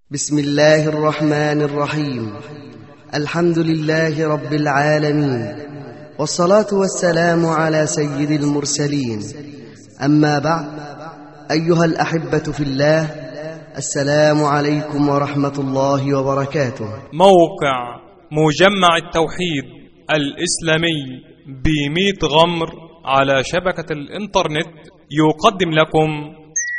بسم الله الرحمن الرحيم الحمد لله رب العالمين والصلاة والسلام على سيد المرسلين أما بعد أيها الأحبة في الله السلام عليكم ورحمة الله وبركاته موقع مجمع التوحيد الإسلامي بميت غمر على شبكة الإنترنت يقدم لكم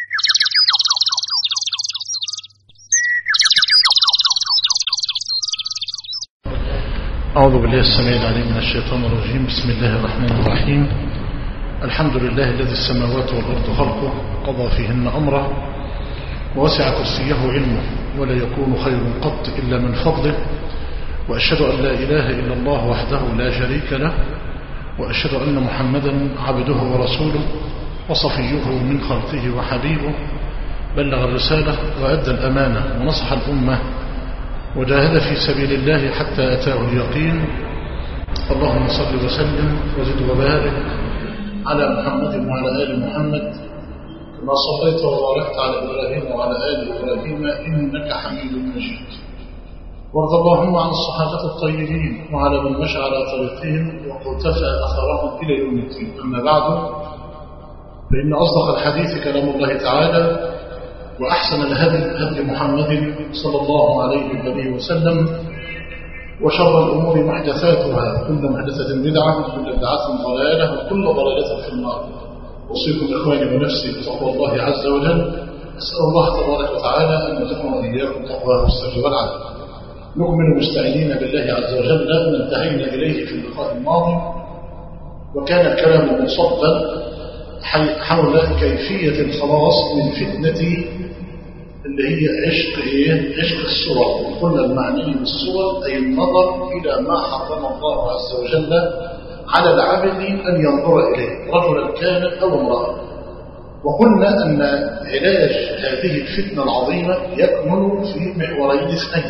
أعوذ بالله السميع العليم من الشيطان الرجيم بسم الله الرحمن الرحيم الحمد لله الذي السماوات والأرض خلقه قضى فيهن أمره ووسع كرسيه علمه ولا يكون خير قط إلا من فضله وأشهد أن لا إله إلا الله وحده لا شريك له وأشهد أن محمدا عبده ورسوله وصفيه من خلقه وحبيبه بلغ الرسالة وأدى الأمانة ونصح الأمة وجاهد في سبيل الله حتى أتاه اليقين اللهم صل وسلم وزد وبارك على محمد وعلى آل محمد كما صليت وباركت على إبراهيم وعلى آل إبراهيم إنك حميد مجيد وارض اللهم عن الصحابة الطيبين وعلى من مشى على طريقهم وقتفى أثرهم إلى يوم الدين أما بعد فإن أصدق الحديث كلام الله تعالى وأحسن الهدي هدي محمد صلى الله عليه وآله وسلم وشر الأمور محدثاتها كل محدثة بدعة وكل بدعة ضلالة وكل ضلالة في النار أوصيكم إخواني ونفسي بتقوى الله عز وجل أسأل الله تبارك وتعالى أن يرزقنا وإياكم تقواه والسر والعدل نؤمن مستعينين بالله عز وجل ما انتهينا إليه في اللقاء الماضي وكان الكلام مصدر حول كيفية الخلاص من فتنة اللي هي عشق ايه عشق الصور قلنا المعني بالصور اي النظر الى ما حرم الله عز وجل على العبد ان ينظر اليه رجلا كان او امراه وقلنا ان علاج هذه الفتنه العظيمه يكمن في محورين اثنين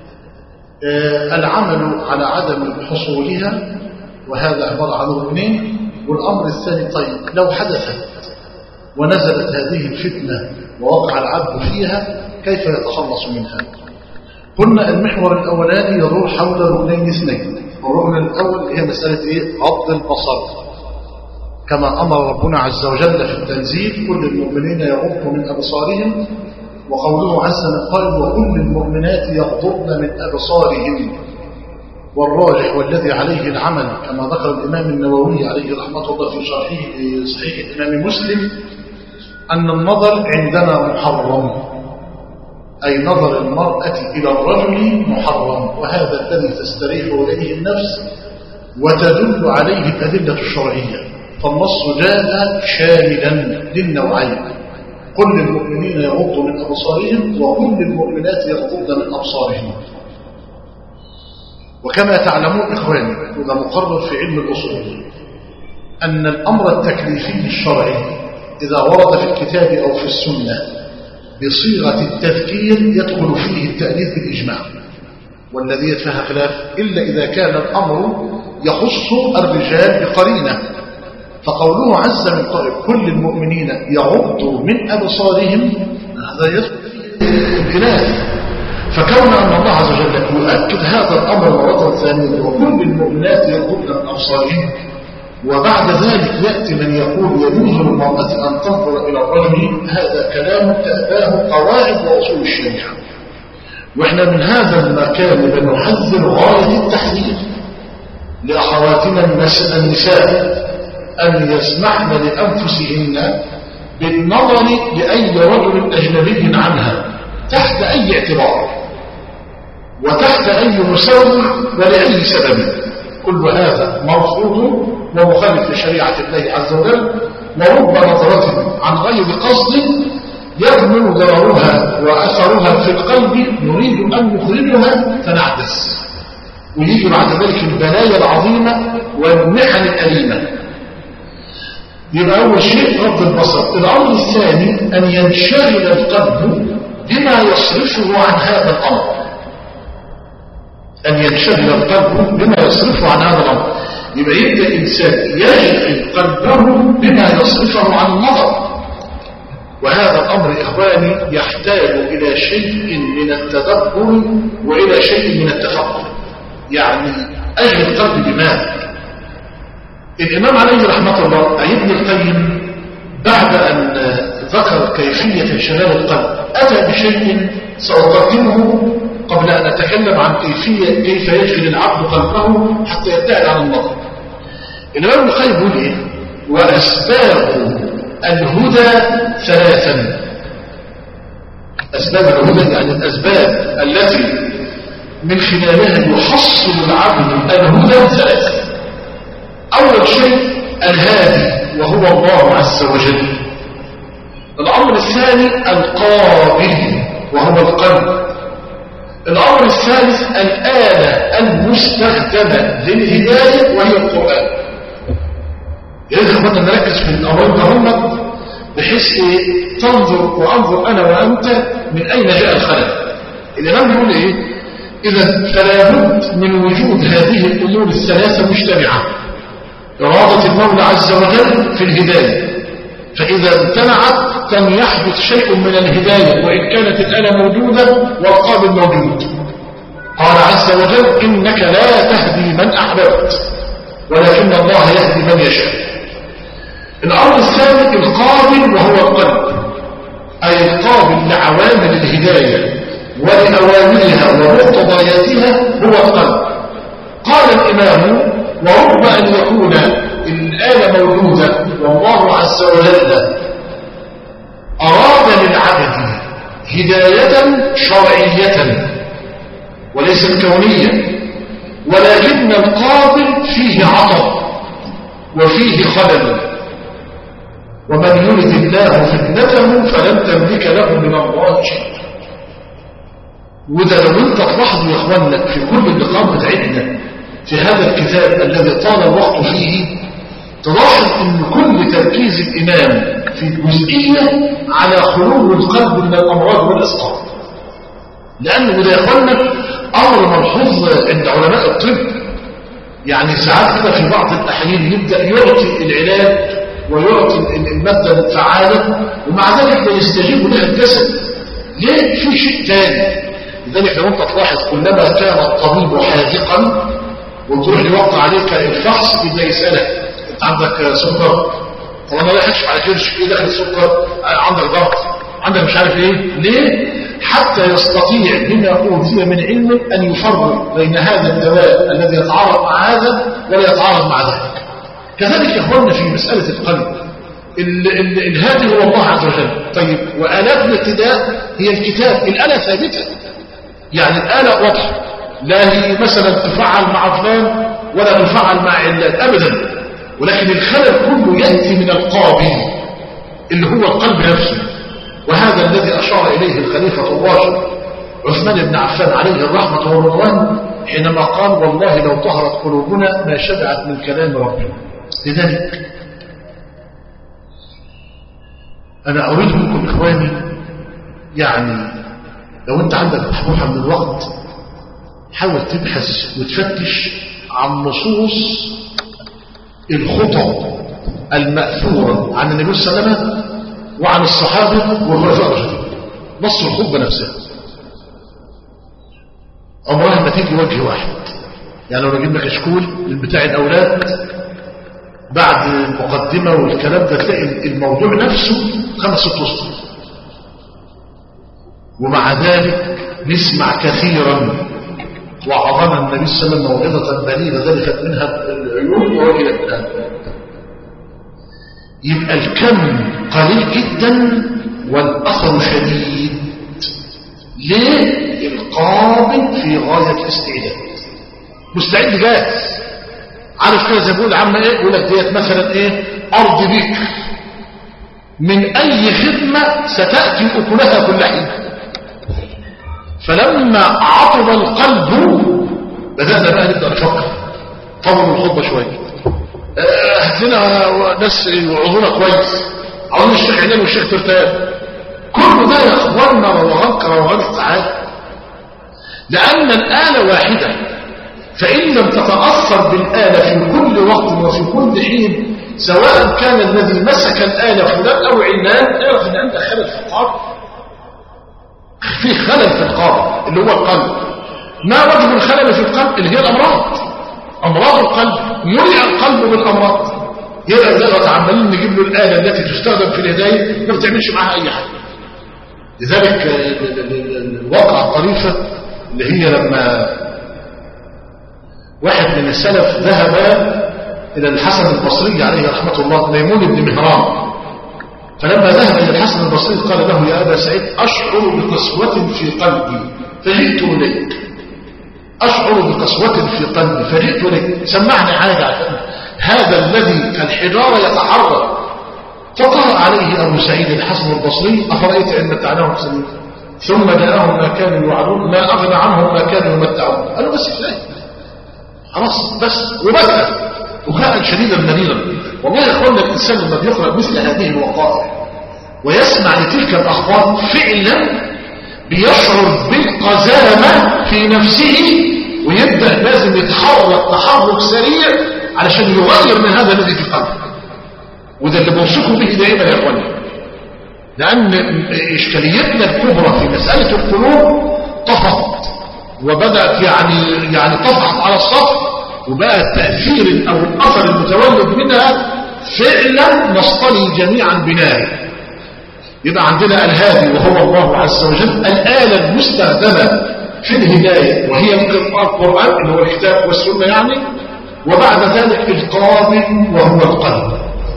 آه العمل على عدم حصولها وهذا عباره عن ركنين والامر الثاني طيب لو حدثت ونزلت هذه الفتنه ووقع العبد فيها كيف يتخلص منها قلنا المحور الأولاني يدور حول ركنين اثنين الركن الأول هي مسألة إيه؟ غض البصر كما أمر ربنا عز وجل في التنزيل كل المؤمنين يغضوا من أبصارهم وقوله عز من قال وكل المؤمنات يغضضن من أبصارهم والراجح والذي عليه العمل كما ذكر الإمام النووي عليه رحمة الله في شرحه صحيح الإمام مسلم أن النظر عندنا محرم أي نظر المرأة إلى الرجل محرم وهذا الذي تستريح إليه النفس وتدل عليه الأدلة الشرعية فالنص جاء شاملا للنوعين كل المؤمنين يغضوا من أبصارهم وكل المؤمنات يغضضن من أبصارهم وكما تعلمون إخواني وده مقرر في علم الأصول أن الأمر التكليفي الشرعي إذا ورد في الكتاب أو في السنة بصيغة التذكير يدخل فيه التأليف بالإجماع والذي فيها خلاف إلا إذا كان الأمر يخص الرجال بقرينة فقوله عز من قائل كل المؤمنين يغضوا من أبصارهم هذا يدخل الإناث فكون أن الله عز وجل يؤكد هذا الأمر مرة ثانية وكل المؤمنات يغضن من أبصارهم وبعد ذلك يأتي من يقول يجوز للمرأة أن تنظر إلى الرجل هذا كلام تأباه قواعد وأصول الشريعة وإحنا من هذا المكان بنحذر غاية التحذير لأخواتنا النساء أن يسمحن لأنفسهن بالنظر لأي رجل أجنبي عنها تحت أي اعتبار وتحت أي مساوي ولأي سبب كل هذا مرفوض ومخالف لشريعة الله عز وجل ورب نظرة عن غير قصد يضمن ضررها وأثرها في القلب نريد أن نخرجها فنعبس ويجي بعد ذلك البلايا العظيمة والمحن الأليمة يبقى أول شيء رد البصر الأمر الثاني أن ينشغل القلب بما يصرفه عن هذا الأمر أن ينشغل القلب بما يصرفه عن هذا الأمر يبقى يبدأ إنسان يشغل قلبه بما يصرفه عن النظر وهذا الأمر إخواني يحتاج إلى شيء من التدبر وإلى شيء من التفكر يعني أجل القلب بماذا الإمام عليه رحمة الله أي ابن القيم بعد أن ذكر كيفية شلال القلب أتى بشيء سأقدمه قبل أن أتكلم عن كيفية كيف يشغل العبد قلبه حتى يبتعد عن النظر الإمام ابن القيم يقول إيه وأسباب الهدى ثلاثا أسباب الهدى يعني الأسباب التي من خلالها يحصل العبد الهدى ثلاثا أول شيء الهادي وهو الله عز وجل الأمر الثاني القابل وهو القلب الأمر الثالث الآلة المستخدمة للهداية وهي القرآن يجب أن نركز في الأمرين هم بحيث تنظر وأنظر أنا وأنت من أين جاء الخلل الإمام يقول إيه إذا فلا بد من وجود هذه الأمور الثلاثة مجتمعة إرادة المولى عز وجل في الهداية فإذا امتنعت لم يحدث شيء من الهداية وإن كانت الآلة موجودة والقابل موجود قال عز وجل إنك لا تهدي من أحببت ولكن الله يهدي من يشاء الأمر الثالث القابل وهو القلب أي القابل لعوامل الهداية ولأوامرها ومقتضياتها هو القلب قال الإمام ورب أن يكون الآلة موجودة والله عز وجل أراد للعبد هداية شرعية وليست كونية ولكن القابل فيه عطب وفيه خلل ومن يرد الله فتنته فلن تملك له من الله شيئا وده لو انت تلاحظوا يا اخواننا في كل اللقاء بتاعتنا في هذا الكتاب الذي طال الوقت فيه تلاحظ ان كل تركيز الامام في جزئيه على خلو القلب من الامراض والاسقاط لانه ده يا اخواننا امر ملحوظ عند علماء الطب يعني ساعات كده في بعض الاحيان يبدا يعطي العلاج ويعطي المادة الفعالة ومع ذلك لا يستجيب لها الجسد ليه في شيء ثاني لذلك لو انت تلاحظ كلما كان الطبيب حاذقا وتروح يوقع عليك الفحص يبدا يسالك انت عندك سكر طب انا لا اكشف على كرش ايه دخل السكر عندك ضغط عندك مش عارف ايه ليه حتى يستطيع بما اوتي من علمه ان يفرق بين هذا الدواء الذي يتعارض مع هذا ولا يتعارض مع ذلك كذلك يا اخواننا في مسألة القلب الهادي هو الله عز وجل طيب وآلات الابتداء هي الكتاب الآلة ثابتة يعني الآلة واضحة لا هي مثلا تفعل مع فلان ولا تفعل مع علات أبدا ولكن الخلل كله يأتي من القابل اللي هو القلب نفسه وهذا الذي أشار إليه الخليفة الراشد عثمان بن عفان عليه الرحمة والرضوان حينما قال والله لو طهرت قلوبنا ما شبعت من كلام ربنا لذلك أنا أريد منكم إخواني يعني لو أنت عندك محبوحة من الوقت حاول تبحث وتفتش عن نصوص الخطب المأثورة عن النبي صلى الله عليه وسلم وعن الصحابة والخلفاء الراشدين نص الخطبة نفسها عمرها ما تيجي وجه واحد يعني لو نجيب لك كشكول من بتاع الأولاد بعد المقدمة والكلام ده تلاقي الموضوع نفسه خمس ست اسطر ومع ذلك نسمع كثيرا وعظنا النبي صلى الله عليه وسلم موعظة بليغة ذلك منها العيون ووجلت منها يبقى الكم قليل جدا والأثر شديد ليه؟ القابل في غاية الاستعداد مستعد جاهز عارف كده زي بيقول عم ايه يقول لك ديت مثلا ايه ارض بيك من اي خدمة ستأتي اكلها كل حين فلما عطب القلب بدأنا بقى نبدأ نفكر طول الخطبة شوية هات لنا ناس يوعظونا كويس عاوزين الشيخ عنان والشيخ ترتاب كل ده يا اخواننا روغان كروغان السعادة لأن الآلة واحدة فإن لم تتأثر بالآلة في كل وقت وفي كل حين سواء كان الذي مسك الآلة فلان أو علان اعرف أن عندك خلل في القلب في خلل في القلب اللي هو القلب ما وجه الخلل في القلب اللي هي الأمراض أمراض القلب ملئ القلب بالأمراض يبقى زي عمالين نجيب له الآلة التي تستخدم في الهداية ما بتعملش معاها أي حاجة لذلك الواقعة الطريفة اللي هي لما واحد من السلف ذهب إلى الحسن البصري عليه رحمة الله ميمون بن مهران فلما ذهب إلى الحسن البصري قال له يا أبا سعيد أشعر بقسوة في قلبي فجئت إليك أشعر بقسوة في قلبي فجئت إليك سمعني حاجة عشان هذا الذي كالحجارة يتحرك فقرأ عليه أبو سعيد الحسن البصري أفرأيت إن متعناهم سنين ثم جاءهم ما كانوا يوعدون ما أغنى عنهم ما كانوا يمتعون قالوا بس كفاية خلاص بس وبكى بكاء شديدا مريرا والله يا اخوانا الانسان لما بيقرا مثل هذه الوقائع ويسمع لتلك الاخبار فعلا بيشعر بالقزامه في نفسه ويبدا لازم يتحرك تحرك سريع علشان يغير من هذا الذي في قلبه وده اللي بوصفه به دائما يا اخوانا لان اشكاليتنا الكبرى في مساله القلوب طفت وبدات يعني يعني طفحت على السطح وبقى التأثير أو الأثر المتولد منها فعلا نصطلي جميعا بناره يبقى عندنا الهادي وهو الله عز وجل الآلة المستخدمة في الهداية وهي القرآن اللي هو الكتاب والسنة يعني وبعد ذلك القابل وهو القلب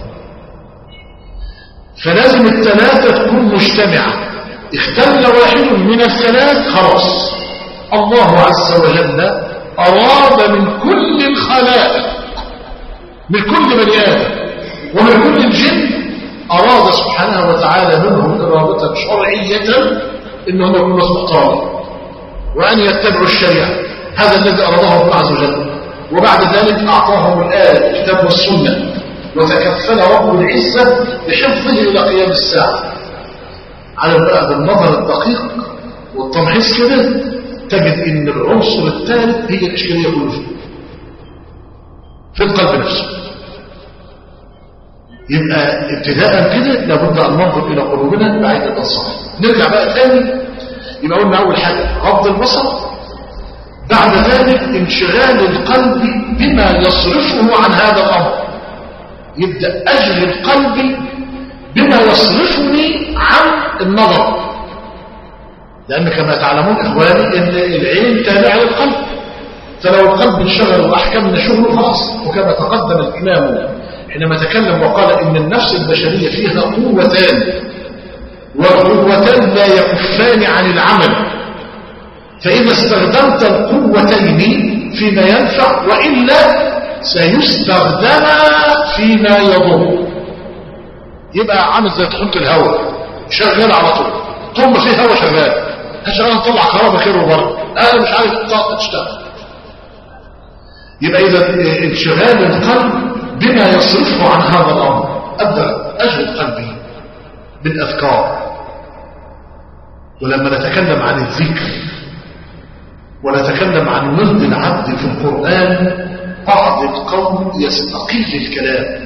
فلازم الثلاثة تكون مجتمعة اختل واحد من الثلاث خلاص الله عز وجل أراد من كل الخلائق من كل بني آدم ومن كل الجن أراد سبحانه وتعالى منهم إرادة شرعية إنهم يكونوا مستقامين وأن يتبعوا الشريعة هذا الذي أراده الله عز وجل وبعد ذلك أعطاهم الآية الكتاب والسنة وتكفل رب العزة بحفظه إلى قيام الساعة على بقى بالنظر الدقيق والتمحيص كده تجد ان العنصر الثالث هي الاشكاليه كلها في القلب نفسه يبقى ابتداء كده لابد ان ننظر الى قلوبنا بعيد الصالح نرجع بقى ثاني يبقى قلنا اول حاجه غض البصر بعد ذلك انشغال القلب بما يصرفه عن هذا الامر يبدا اشغل قلبي بما يصرفني عن النظر لأن كما تعلمون إخواني أن العين تابعة للقلب فلو القلب انشغل وأحكمنا شغله خلاص وكما تقدم الإمام حينما تكلم وقال إن النفس البشرية فيها قوتان والقوتان لا يكفان عن العمل فإذا استخدمت القوتين فيما ينفع وإلا سيستخدم فيما يضر يبقى عامل زي طحونة الهواء شغال على طول طول ما فيه هواء شغال هشغل نطلع كهرباء خير وبرد انا مش عارف الطاقه تشتغل يبقى اذا انشغال القلب بما يصرفه عن هذا الامر ابدا اشغل قلبي بالاذكار ولما نتكلم عن الذكر ونتكلم عن ورد العبد في القران بعض القوم يستقيل الكلام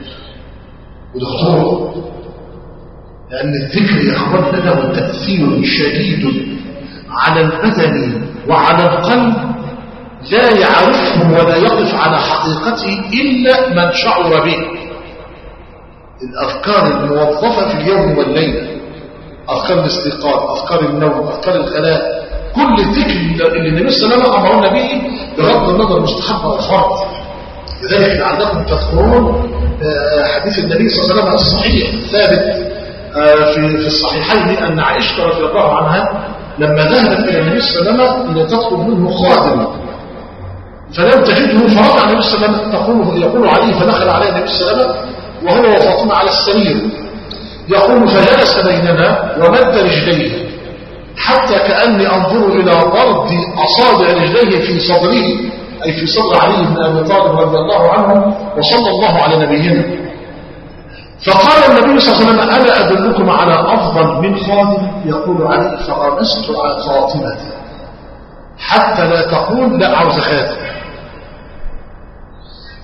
ودكتور لأن الذكر يا أخوانا له تأثير شديد على البدن وعلى القلب لا يعرفه ولا يقف على حقيقته إلا من شعر به الأفكار الموظفة في اليوم والليلة أفكار الاستيقاظ أفكار النوم أفكار الخلاء كل الذكر اللي النبي صلى الله عليه وسلم أمرنا به بغض النظر مستحب أو فرض لذلك لعلكم تذكرون حديث النبي صلى الله عليه وسلم الصحيح ثابت في في الصحيحين أن عائشة رضي الله عنها لما ذهبت إلى النبي صلى الله عليه وسلم لتطلب منه خادم فلم تجده فرجع النبي صلى الله عليه وسلم تقول يقول عليه فدخل عليه النبي صلى الله عليه وسلم وهو وفاطمة على السرير يقول فجلس بيننا ومد رجليه حتى كأني أنظر إلى ضرب أصابع رجليه في صدره أي في صدر علي بن أبي طالب رضي الله عنه وصلى الله على نبينا فقال النبي صلى الله عليه وسلم ألا أدلكم على أفضل من خادم يقول علي فغمست على فاطمة حتى لا تقول لا عاوز خادم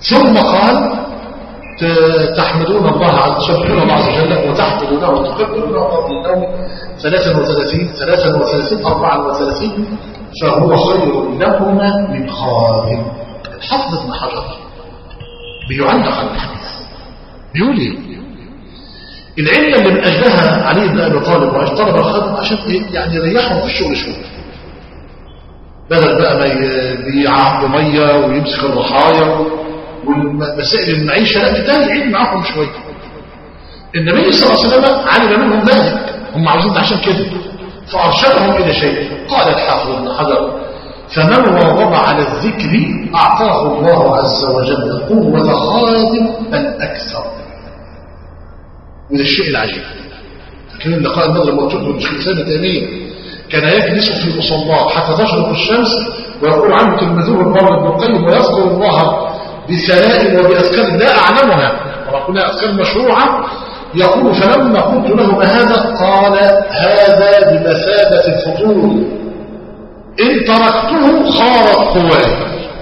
ثم قال تحمدون الله عز تسبحون الله عز وجل وتحمدونه وتكبرونه قبل النوم 33 33 34 فهو خير لهما من خادم الحفظ ابن حجر بيعلق على الحديث بيقول ايه العلة اللي من أجلها علي بن أبي طالب واجترب الخادم عشان إيه؟ يعني يريحهم في الشغل شوية بدل بقى ما بيعبوا مية ويمسك الرحايا والمسائل المعيشة لا ده يعيد معاهم شوية النبي صلى الله عليه وسلم علم منهم ذلك هم عاوزين عشان كده فأرشدهم إلى شيء قال الحافظ ابن حجر فمن واظب على الذكر أعطاه الله عز وجل قوة خادم بل أكثر وده الشيء العجيب فاكرين اللقاء الماضي لما قلت لكم الشيخ سنة تيمية كان يجلس في مصلاه حتى تشرق الشمس ويقول عنه تلمذوه البر ابن القيم ويذكر الله بثناء وبأذكار لا أعلمها وكلها أذكار مشروعة يقول فلما قلت له ما هذا قال هذا بمثابة الفضول إن تركته خارت قواي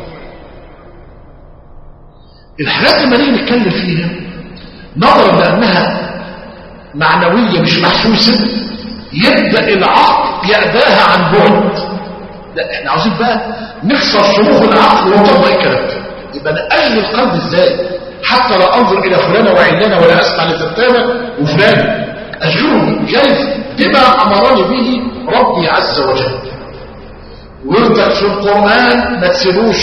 الحاجات لما نيجي نتكلم فيها نظرا لأنها معنوية مش محسوسة يبدأ العقل يأباها عن بعد لا احنا عاوزين بقى نكسر شروط العقل ونطبق الكلام ده يبقى انا اجل القلب ازاي حتى لا انظر الى فلانه وعلانه ولا اسمع لزتانه وفلان اشغله كيف بما امرني به ربي عز وجل وردك في القران ما تسيبوش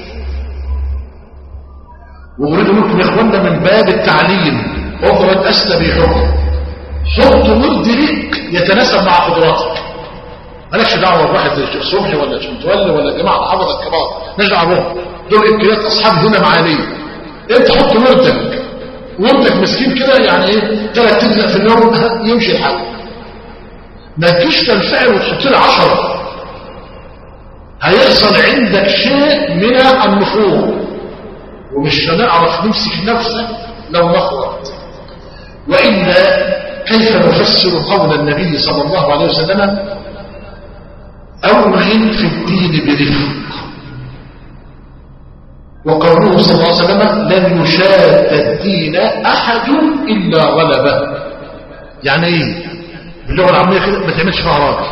واريد منكم يا اخوانا من باب التعليم اضرب اسلم بحكم حط ورد لك يتناسب مع قدراتك مالكش دعوه بواحد زي الشيخ صبحي ولا الشيخ متولي ولا جماعه الحفظه الكبار مالكش دعوه بهم دول امكانيات اصحاب هنا معانيه انت حط وردك وردك مسكين كده يعني ايه ثلاث تجزء في اليوم يمشي الحال ما تجيش تنفعل وتحط لي 10 هيحصل عندك شيء من النفور ومش هنعرف نمسك نفسك لو نخرت وإلا كيف نفسر قول النبي صلى الله عليه وسلم أوغل في الدين برفق وقوله صلى الله عليه وسلم لن يشاد الدين أحد إلا غلبه يعني ايه باللغة العامية كده ما تعملش فيها راجل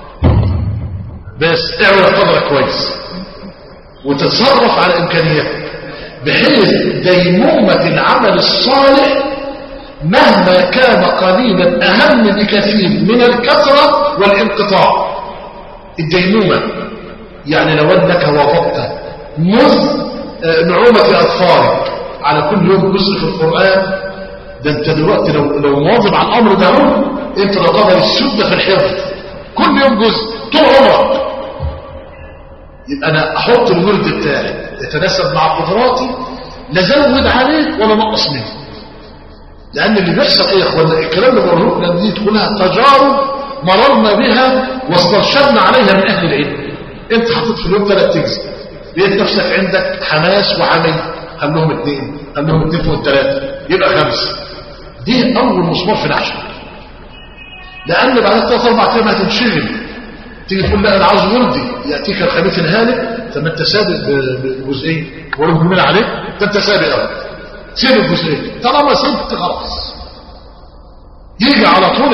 بس اعمل قدرك كويس وتتصرف على إمكانياتك بحيث ديمومة العمل الصالح مهما كان قليلا أهم بكثير من الكثرة والانقطاع الديمومة يعني لو أنك وضبط مذ نعومة أطفالك على كل يوم جزء في القرآن ده انت دلوقتي لو, لو مواظب على الأمر ده انت تعتبر السدة في الحفظ كل يوم جزء طول عمرك يبقى أنا أحط الورد بتاعي يتناسب مع قدراتي لزود عليه ولا نقص منه لأن اللي بيحصل إيه يا إخوانا الكلام اللي بقوله لنا دي كلها تجارب مررنا بها واسترشدنا عليها من أهل العلم أنت حطيت في اليوم ثلاث تجزء لقيت نفسك عندك حماس وعمل خلوهم اثنين خلوهم اثنين فوق الثلاثة يبقى خمسة دي أول مسمار في العشر لأن بعد ثلاث أربع أيام هتنشغل تيجي تقول لا أنا عاوز وردي يأتيك الخبيث الهالك طب انت سابق بجزئين ورد من عليك ده انت سابق أهو سيب الجزئين طالما سبت خلاص يجي على طول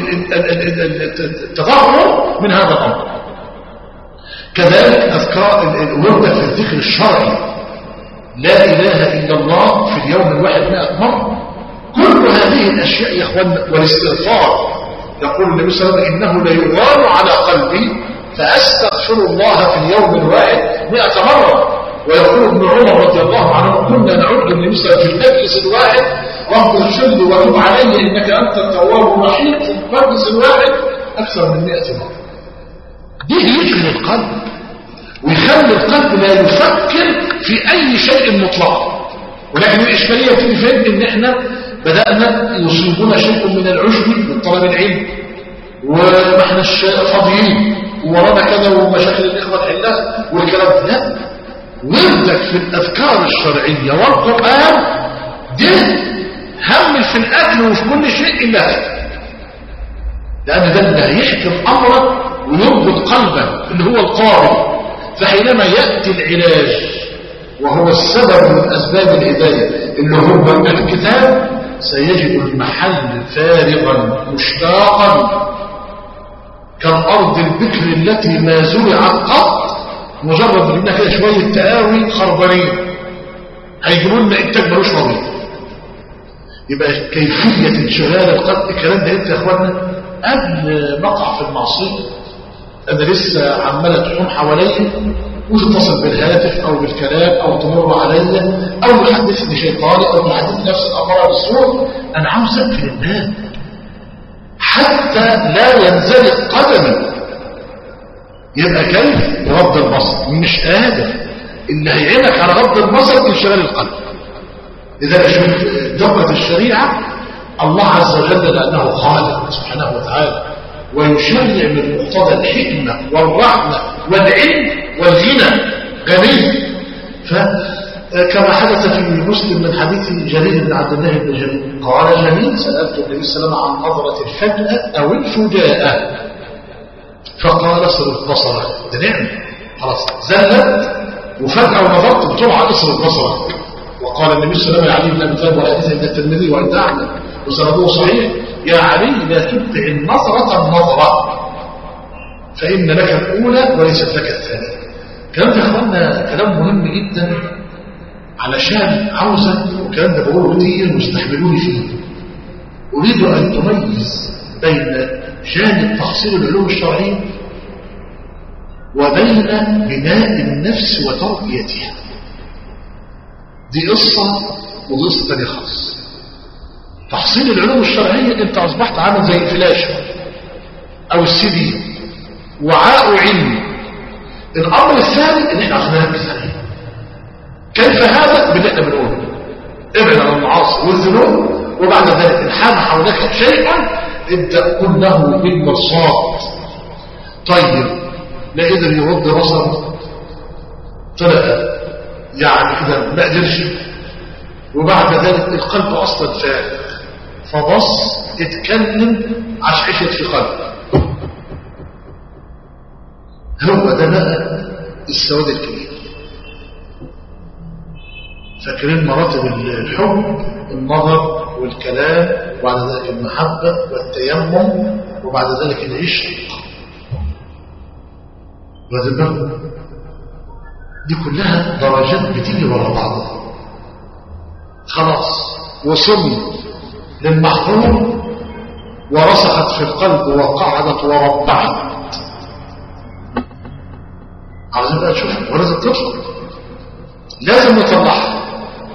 التضرر من هذا الأمر كذلك أذكار الوردة في الذكر الشرعي لا إله إلا الله في اليوم الواحد مئة مرة كل هذه الأشياء يا أخوانا والاستغفار يقول النبي صلى الله عليه وسلم إنه ليغال على قلبي فأستغفر الله في اليوم الواحد مئة مرة ويقول ابن عمر رضي الله عنه كنا نعد النبي صلى الله عليه وسلم في المجلس الواحد رب اغفر لي وتب علي إنك أنت التواب الرحيم في المجلس الواحد أكثر من مئة مرة دي يشغل القلب ويخلي القلب لا يفكر في أي شيء مطلق ولكن الإشكالية في فين إن إحنا بدأنا يصيبنا شيء من العجب من طلب العلم وما احناش فاضيين وورانا كذا ومشاكل الإخوة تحلها والكلام ده وردك في الأذكار الشرعية والقرآن ده همل في الأكل وفي كل شيء إلا هذا لأن ده اللي هيحكم أمرك ويربط قلبك اللي هو القارئ فحينما يأتي العلاج وهو السبب من أسباب الهداية اللي هو الكتاب سيجد المحل فارغا مشتاقا كالأرض البكر التي ما زرعت قط مجرد منها كده شوية تقاوي خربانين هيجيبوا لنا إنتاج ملوش نظير يبقى كيفية انشغال القلب الكلام ده انت يا اخوانا قبل ما اقع في المعصية انا لسه عمالة تحوم حواليا وتتصل بالهاتف او بالكلام او تمر عليا او يحدثني شيطاني او يحدثني نفس الاماره بالسوء انا عاوز اقفل الباب حتى لا ينزلق قدمي يبقى كيف غض البصر مش قادر اللي هيعينك على غض البصر انشغال القلب إذا شوف دقة الشريعة الله عز وجل لأنه خالق سبحانه وتعالى ويشرع من مقتضى الحكمة والرحمة والعلم والغنى غني فكما حدث في مسلم من حديث جرير بن عبد الله بن جرير قال جميل سألت النبي صلى الله عليه وسلم عن نظرة الفجأة أو الفجاءة فقال اصرف بصرك ده نعم خلاص زلت وفجأة ونظرت بسرعة اصرف بصرك وقال النبي صلى الله عليه وسلم علي بن ابي طالب وحديث ابن الترمذي وعند احمد وسنده صحيح يا علي لا تتبع النظرة النظرة فإن لك الأولى وليست لك الثانية الكلام ده يا اخوانا كلام مهم جدا علشان عاوزك والكلام ده بقوله كتير واستحملوني فيه أريد أن تميز بين جانب تحصيل العلوم الشرعية وبين بناء النفس وتربيتها دي قصة ودي قصة تانية خالص تحصيل العلوم الشرعية انت اصبحت عامل زي الفلاشة او السي دي وعاء علمي الامر الثاني ان احنا عشان نركز عليه كيف هذا باللي احنا بنقوله ابعد عن المعاصي والذنوب وبعد ذلك ان حان حولك شيئا ابدا قل له بالمرصاد طيب لا قدر يغض بصره طلع يعني كده ما قدرش وبعد ذلك القلب اصلا فارغ فبص اتكلم عشعشت في قلبه هو ده بقى السواد الكبير فاكرين مراتب الحب النظر والكلام وبعد ذلك المحبة والتيمم وبعد ذلك العشق وذبه دي كلها درجات بتيجي ورا بعضها خلاص وصلنا للمحظور ورسخت في القلب وقعدت وربعت عاوزين بقى نشوف ولازم تطلع لازم نطلعها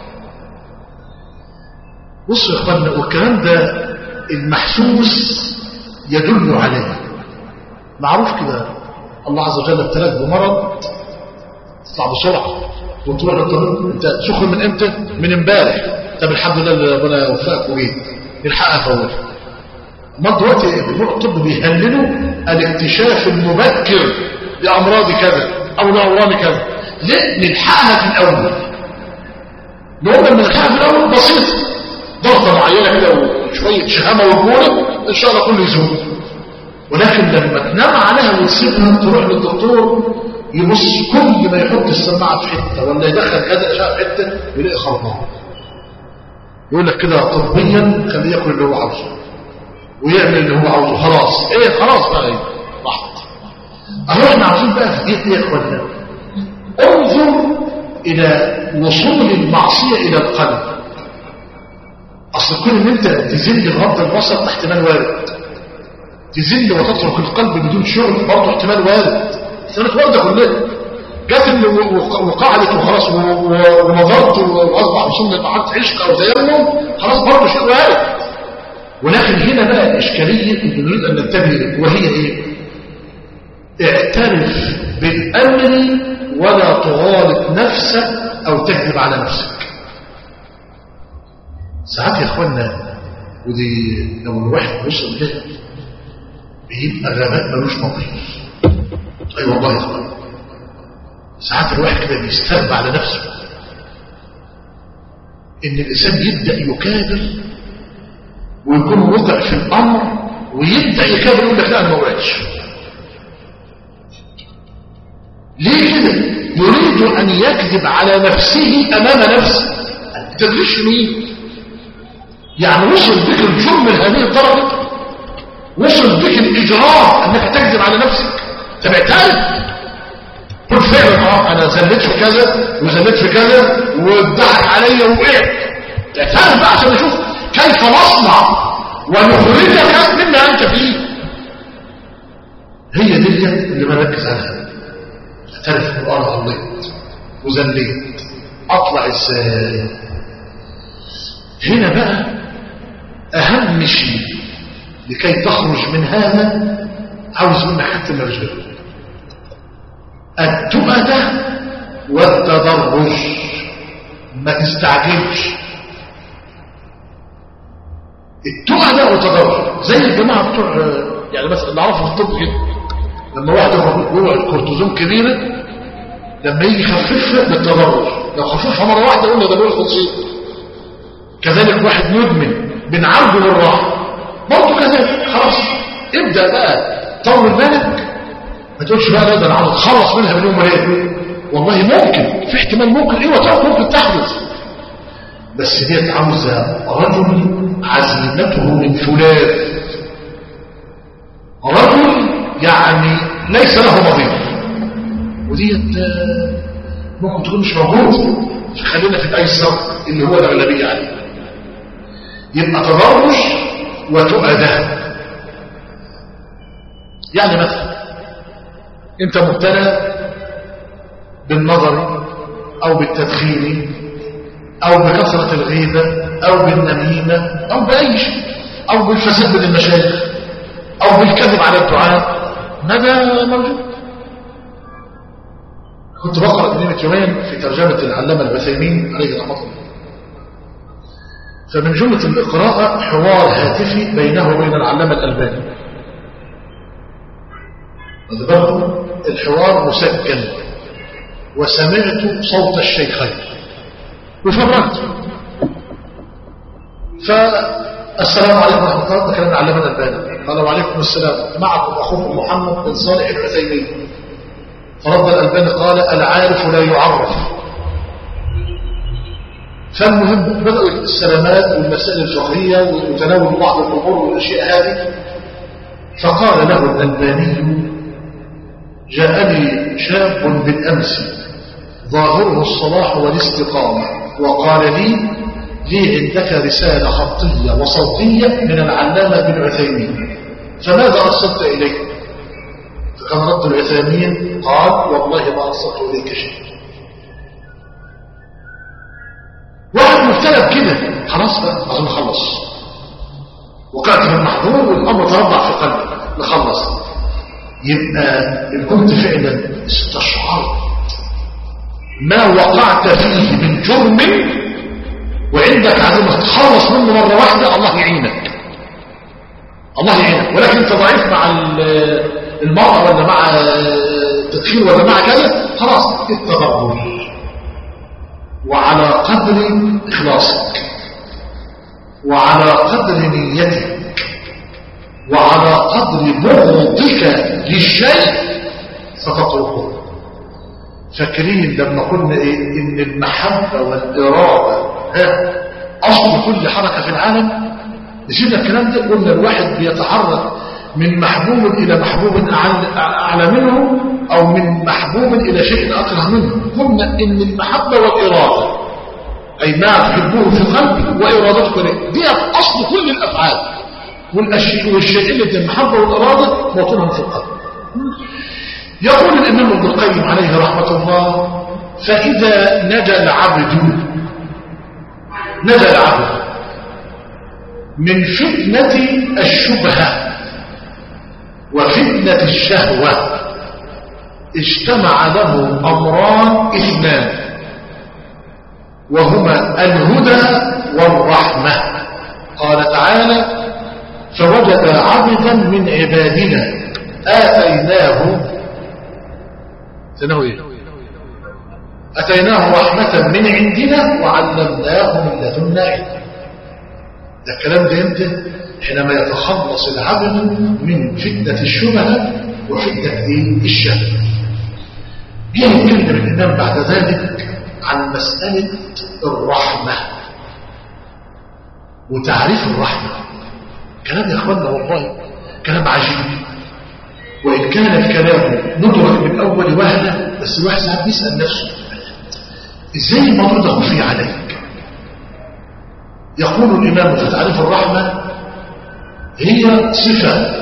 بصوا يا اخوانا والكلام ده المحسوس يدل عليه معروف كده الله عز وجل ابتلاك بمرض تطلع بسرعه وتروح للطبيب انت سخن من امتى من امبارح طب الحمد لله اللي ربنا يوفقك وجيت نلحقها فورا ما دلوقتي بتوع الطب بيهللوا الاكتشاف المبكر لامراض كذا او لاورام كذا ليه نلحقها في الاول نقول من نلحقها في الاول بسيط ضغطه معينه كده وشويه شهامه ورجوله ان شاء الله كله يزول ولكن لما تنام عليها وتسيبها تروح للدكتور يبص كل ما يحط السماعه في حته ولا يدخل هذا اشعه في حته يلاقي خربان يقول لك كده طبيا خليه ياكل اللي هو عاوزه ويعمل اللي هو عاوزه خلاص ايه خلاص بقى ايه راحت اهو احنا عاوزين بقى في ايه يا اخوانا انظر الى وصول المعصيه الى القلب اصل كل ان انت تزل غض البصر احتمال وارد تزل وتترك القلب بدون شغل برضه احتمال وارد احتمالات وارده كلها جت اللي وقعدت وخلاص ونظرت واصبح وصلنا لمرحله عشق او تيمم خلاص برضه شيء وارد ولكن هنا بقى الاشكاليه اللي نريد ان ننتبه لها وهي ايه؟ اعترف بالامر ولا تغالط نفسك او تكذب على نفسك ساعات يا اخوانا ودي لو الواحد وصل لها بيبقى غباء ملوش نظير اي أيوة والله يا اخوانا ساعات الواحد كده بيستغبى على نفسه ان الانسان يبدا يكابر ويكون وقع في الامر ويبدا يكابر يقول لك لا انا ما وقعتش ليه كده يريد يريد أن يكذب على نفسه أمام نفسه تدريش مين يعني وصل بك الجرم لهذه الدرجة وصل بك الإجرام أنك تكذب على نفسك طب اعترف قلت فعلا اه انا زلت في كذا وزلت في كذا واتضحك عليا وقعت اعترف بقى عشان نشوف كيف نصنع ونخرجك مما انت فيه هي دي اللي بركز عليها اعترف انا غلطت وزليت اطلع ازاي هنا بقى اهم شيء لكي تخرج من هذا عاوز منك حتى الرجل التؤدة والتدرج ما تستعجلش التؤدة والتدرج زي الجماعة بتوع يعني بس اللي عرفوا في الطب كده لما واحد ياخد جرعة كورتيزون كبيرة لما يجي يخففها بالتدرج لو خففها مرة واحدة قلنا ده بيقول خلصين كذلك واحد مدمن بنعالجه بالراحة برضه كذلك خلاص ابدأ بقى طول بالك ما تقولش بقى لا ده انا عاوز اتخلص منها من يوم وليله والله ممكن في احتمال ممكن ايه وتعرف ممكن تحدث بس ديت عاوزه رجل عزيمته من ثلاث رجل يعني ليس له نظير وديت ممكن تكون مش موجود خلينا في الايسر اللي هو الاغلبيه عليه يبقى تدرج وتؤده يعني مثلا انت مبتلى بالنظر او بالتدخين او بكثرة الغيبة او بالنميمة او باي شيء او بالفساد بين المشايخ او بالكذب على الدعاء ماذا موجود كنت بقرأ كلمة يومين في ترجمة العلامة البثيمين عليه رحمة الله فمن جملة القراءة حوار هاتفي بينه وبين العلامة الألباني بالكم الحوار مسجل وسمعت صوت الشيخين وفرقت فالسلام عليكم ورحمة الله كلام علمنا الباني قال وعليكم السلام معكم أخوكم محمد بن صالح العثيمين فرد الألباني قال العارف لا يعرف فالمهم بدأوا السلامات والمسائل الفقهية وتناول بعض الأمور والأشياء هذه فقال له الألباني جاءني شاب بالأمس ظاهره الصلاح والاستقامة وقال لي لي عندك رسالة خطية وصوتية من العلامة بن عثيمين فماذا أرسلت إليه فكان رد العثيمين قال والله ما أرسلت إليك شيء واحد مبتلى بكده خلاص بقى عشان نخلص وقعت في المحظور والأمر تربع في قلبك نخلص يبقى إن كنت فعلا استشعرت ما وقعت فيه من جرم وعندك عزيمة تخلص منه مرة واحدة الله يعينك الله يعينك ولكن انت ضعيف مع المرأة ولا مع التدخين ولا مع كذا خلاص التضرر وعلى قدر إخلاصك وعلى قدر نيتك وعلى قدر بغضك للشيء ستتركه فاكرين لما قلنا ايه ان المحبة والإرادة ها اصل كل حركة في العالم نسينا الكلام ده قلنا الواحد بيتحرك من محبوب الى محبوب اعلى منه او من محبوب الى شيء اكره منه قلنا ان المحبة والإرادة اي ما تحبوه في قلبي وارادتك له دي اصل كل الافعال والاشياء والشيء اللي المحبة والإرادة موطنهم في القلب يقول الإمام ابن القيم عليه رحمة الله فإذا نجا العبد نجا العبد من فتنة الشبهة وفتنة الشهوة اجتمع له أمران اثنان وهما الهدى والرحمة قال تعالى فوجد عبدا من عبادنا آتيناه أتيناه إيه أتيناه رحمة من عندنا وعلمناه من لدنا علما ده الكلام ده امتى حينما يتخلص العبد من فتنة الشبهة وفتنة الشهوة جه يتكلم الإمام بعد ذلك عن مسألة الرحمة وتعريف الرحمة كلام يا أخوانا والله كلام عجيب وإن كان الكلام ندرك من أول وهلة بس الواحد ساعات بيسأل نفسه إزاي الموضوع ده خفي عليك يقول الإمام في تعريف الرحمة هي صفة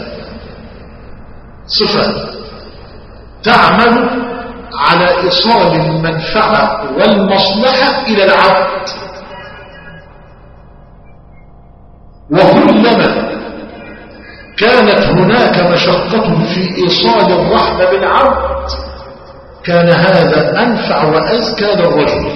صفة تعمل على إيصال المنفعة والمصلحة إلى العبد وكلما كانت هناك مشقة في إيصال الرحمة بالعبد كان هذا أنفع وأزكى للرجل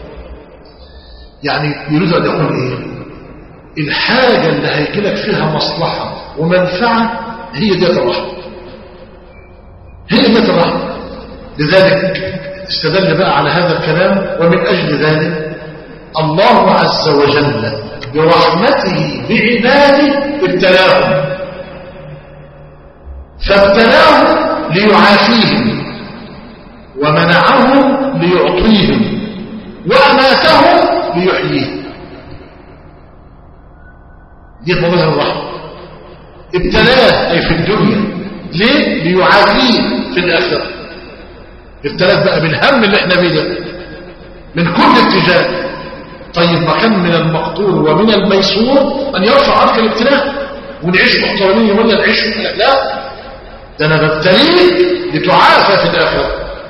يعني يريد أن يقول إيه الحاجة اللي هيجيلك فيها مصلحة ومنفعة هي ديت الرحمة هي ديت الرحمة لذلك استدل بقى على هذا الكلام ومن أجل ذلك الله عز وجل برحمته بعباده ابتلاهم فابتلاهم ليعافيهم ومنعهم ليعطيهم وأماتهم ليحييهم دي موضوع الرحمة ابتلاه أي في الدنيا ليه؟ ليعافيه في الآخرة ابتلاه بقى بالهم اللي احنا بيه ده من كل اتجاه طيب ما كان من المقدور ومن الميسور أن يرفع عنك الابتلاء ونعيش محترمين ولا نعيش لا ده أنا ببتليك لتعافى في الآخرة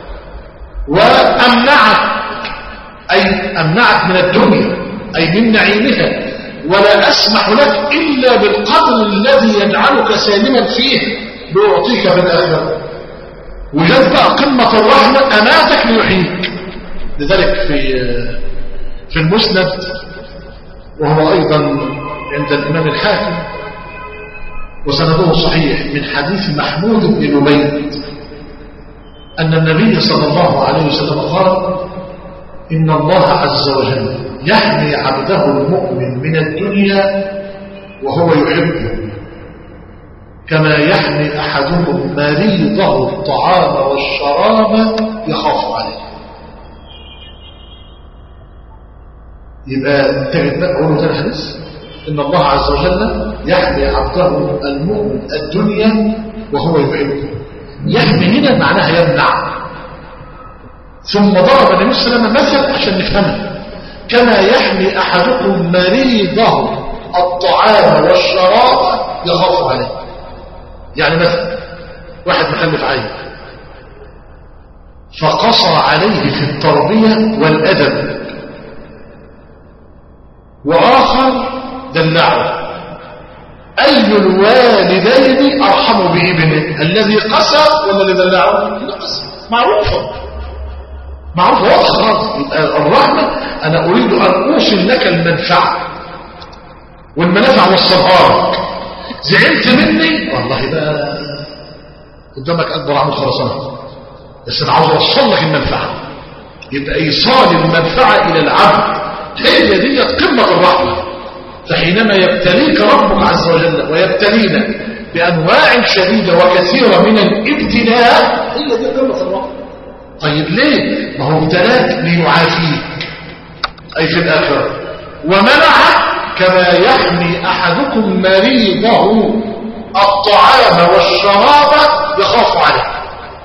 وأمنعك أي أمنعك من الدنيا أي من نعيمها ولا أسمح لك إلا بالقدر الذي يجعلك سالما فيه لأعطيك في الآخرة وجد بقى قمة الرحمة أماتك ليحييك لذلك في في المسند وهو أيضا عند الإمام الحاكم وسنده صحيح من حديث محمود بن لبيد أن النبي صلى الله عليه وسلم قال إن الله عز وجل يحمي عبده المؤمن من الدنيا وهو يحبه كما يحمي أحدكم مريضه الطعام والشراب يخاف عليه يبقى تجد بقى أقوله تاني حديث إن الله عز وجل يحمي عبده المؤمن الدنيا وهو يحبه يحمي هنا معناها يمنع ثم ضرب النبي صلى الله عليه وسلم مثل عشان نفهمه كما يحمي أحدكم مريضه الطعام والشراب يخاف عليه يعني مثلا واحد مخلف عين فقصى عليه في التربية والأدب وآخر دلعه أي الوالدين أرحم بابنه الذي قسى ولا اللي دلعه اللي قسى معروفة معروفة واضح خالص يبقى الرحمة أنا أريد أن أوصل لك المنفعة والمنافع والصغار زعلت مني والله بقى قدامك أكبر عمود خرسانة بس أنا عاوز أوصل لك المنفعة يبقى إيصال المنفعة إلى العبد هي دي قمة الرحمة فحينما يبتليك ربك عز وجل ويبتلينا بأنواع شديدة وكثيرة من الابتلاء هي دي قمة الرحمة طيب ليه؟ ما هو ابتلاك ليعافيك أي في الآخرة ومنعك كما يحمي أحدكم مريضه الطعام والشراب يخاف عليه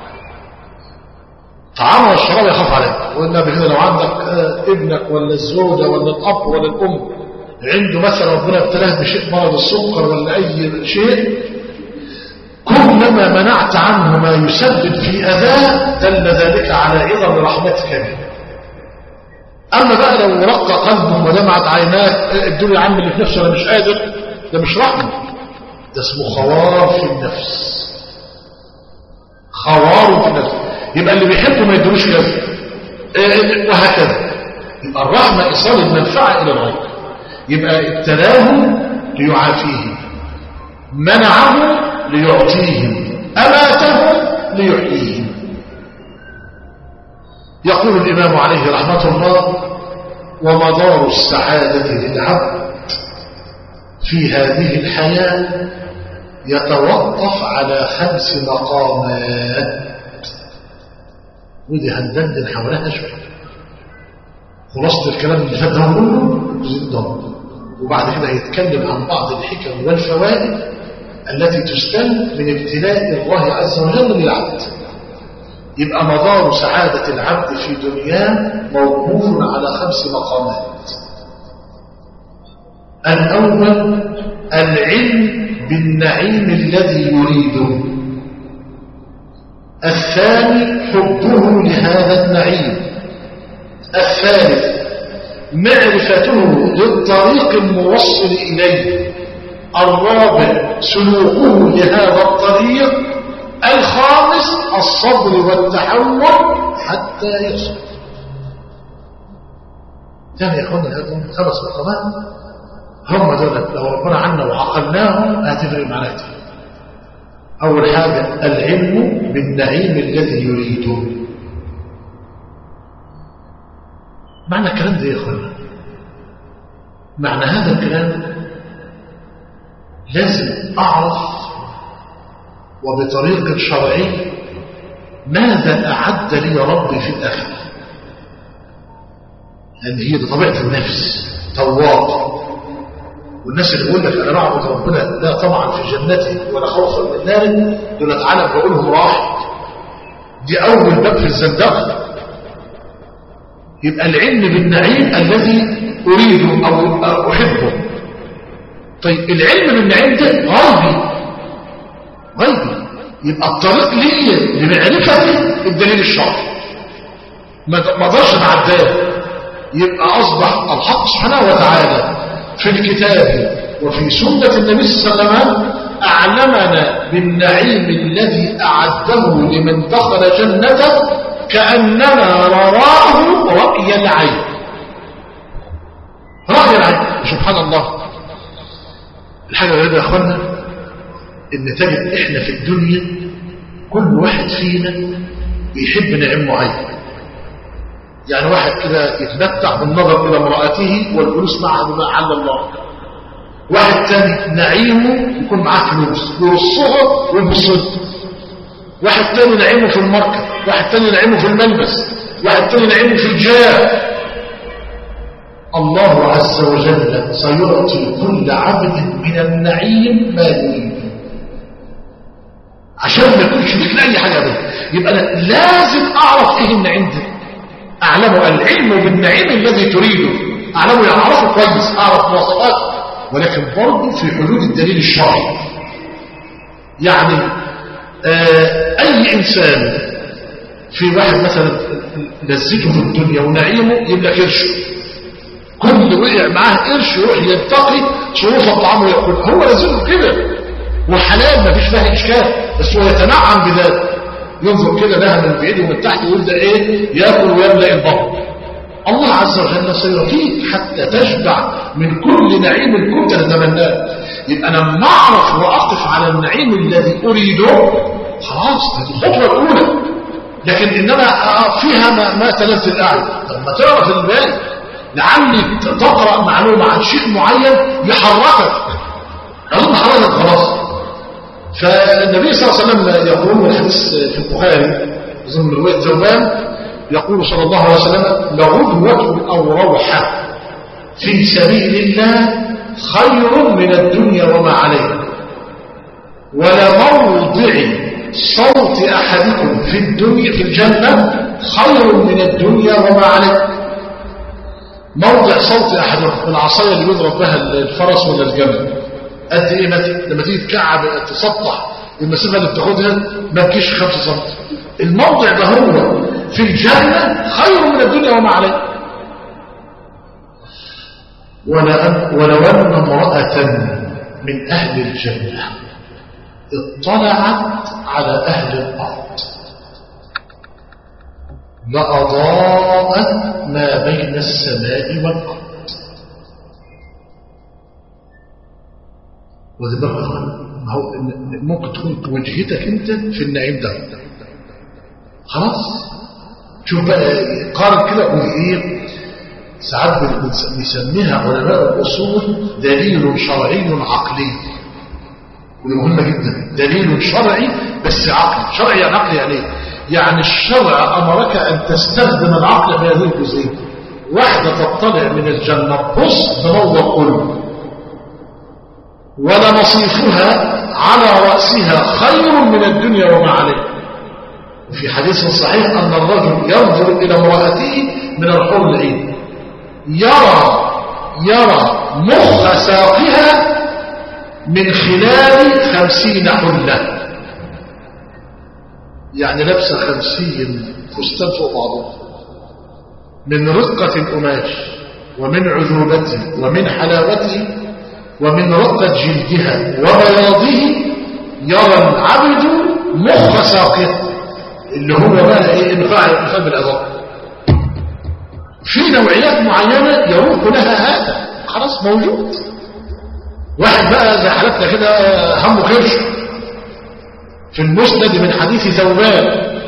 الطعام والشراب يخاف عليه وإلا بكده لو عندك ابنك ولا الزوجة ولا الأب ولا الأم عنده مثلا ربنا ابتلاه بشيء مرض السكر ولا أي شيء كلما منعت عنه ما يسبب في أذاه دل ذلك على عظم رحمتك به أما بقى لو رق قلبه ودمعت عيناه ادوا يا عم اللي في نفسه أنا مش قادر ده مش رحمة ده اسمه خوار في النفس خوار في النفس يبقى اللي بيحبه ما يدروش كذا وهكذا يبقى الرحمة إيصال المنفعة إلى الغير يبقى ابتلاه ليعافيهم منعه ليعطيهم أماته ليحييهم يقول الإمام عليه رحمة الله ومدار السعادة للعبد في هذه الحياة يتوقف على خمس مقامات ودي هندندن حواليها شويه خلاصة الكلام اللي فات ده كله جدا وبعد كده هيتكلم عن بعض الحكم والفوائد التي تستل من ابتلاء الله عز وجل للعبد يبقى مدار سعادة العبد في دنياه موقوف على خمس مقامات الأول العلم بالنعيم الذي يريده الثاني حبه لهذا النعيم الثالث معرفته للطريق الموصل إليه الرابع سلوكه لهذا الطريق الخامس الصبر والتحول حتى يصل ثاني يا اخوانا هذول خمس مقامات هم دول لو ربنا عنا وعقلناهم هتفرق معنا كتير اول حاجه العلم بالنعيم الذي يريده معنى الكلام ده يا اخوانا معنى هذا الكلام لازم اعرف وبطريق شرعي ماذا اعد لي ربي في الاخره لان هي دي طبيعه النفس تواب والناس اللي بيقول لك انا بعبد ربنا لا طبعا في جنتي ولا خوفا من نار دول تعالى بقول لهم راحت دي اول باب في الزندقه يبقى العلم بالنعيم الذي اريده او احبه طيب العلم بالنعيم ده غيبي غيبي يبقى الطريق لي لمعرفه الدليل الشرعي ما اقدرش اتعداه يبقى اصبح الحق سبحانه وتعالى في الكتاب وفي سنة النبي صلى الله عليه وسلم أعلمنا بالنعيم الذي أعده لمن دخل جنته كأننا نراه رأي العين رأي العين سبحان الله الحاجة الغريبة يا أخوانا إن تجد إحنا في الدنيا كل واحد فينا بيحب نعيم معين يعني واحد كده يتمتع بالنظر إلى امرأته والجلوس معها بما أحل الله واحد تاني نعيمه يكون معاه فلوس يرصها ويبصها واحد تاني نعيمه في المركب واحد تاني نعيمه في الملبس واحد تاني نعيمه في الجاه الله عز وجل سيعطي كل عبد من النعيم ما يريد عشان ما يكونش لك اي حاجه ده يبقى انا لازم اعرف ايه النعيم ده اعلم العلم بالنعيم الذي تريده اعلمه يعرفه كويس اعرف مواصفاته ولكن برضه في حدود الدليل الشرعي يعني آه اي انسان في واحد مثلا لذته في الدنيا ونعيمه يبقى قرشه كل وقع معاه قرش يروح ينتقي صروف الطعام ويأكل هو لازمه كده وحلال مفيش فيها اشكال بس هو يتنعم بذلك ينظر كده لها من بعيد ومن تحت ويبدا ايه ياكل ويملا البطن الله عز وجل سيعطيك حتى تشبع من كل نعيم كنت تتمناه يبقى انا لما اعرف واقف على النعيم الذي اريده خلاص دي الخطوه الاولى لكن انما فيها ما, ما تلذ الاعين طب ما تعرف الباقي لعلي تقرا معلومه عن شيء معين يحركك اظن حركك خلاص فالنبي صلى الله عليه وسلم يقول الحديث في البخاري ضمن روايه ذوبان يقول صلى الله عليه وسلم لغدوة أو روحة في سبيل الله خير من الدنيا وما عليها ولموضع صوت أحدكم في الدنيا في الجنة خير من الدنيا وما عليها موضع صوت أحدكم العصاية اللي يضرب بها الفرس ولا الجمل قد ايه لما تيجي تكعب تسطح المسافة اللي بتاخدها ما تجيش 5 سم الموضع ده هو في الجنة خير من الدنيا وما عليه ولو أن امرأة من أهل الجنة اطلعت على أهل الأرض لأضاءت ما بين السماء والأرض وده بقى ممكن تكون وجهتك انت في النعيم ده خلاص شوف بقى قارن كده وايه ساعات بنسميها علماء الاصول دليل شرعي عقلي ودي مهمه جدا دليل شرعي بس عقلي شرعي يعني عقلي يعني ايه يعني الشرع أمرك أن تستخدم العقل في هذه الجزئية واحدة تطلع من الجنة بص تنور كله ولمصيفها على رأسها خير من الدنيا وما عليه وفي حديث صحيح أن الرجل ينظر إلى امرأته من الحور العين يرى يرى مخ ساقها من خلال خمسين حلة يعني لبس خمسين فستان فوق بعضه من رقة القماش ومن عذوبته ومن حلاوته ومن رقة جلدها وبياضه يرى العبد مخ ساقها اللي هو بقى ايه انفاع انفاع بالاضاءه في نوعيات معينة يروق لها هذا خلاص موجود واحد بقى زي حالتنا كده همه كرش في المسند من حديث ثوبان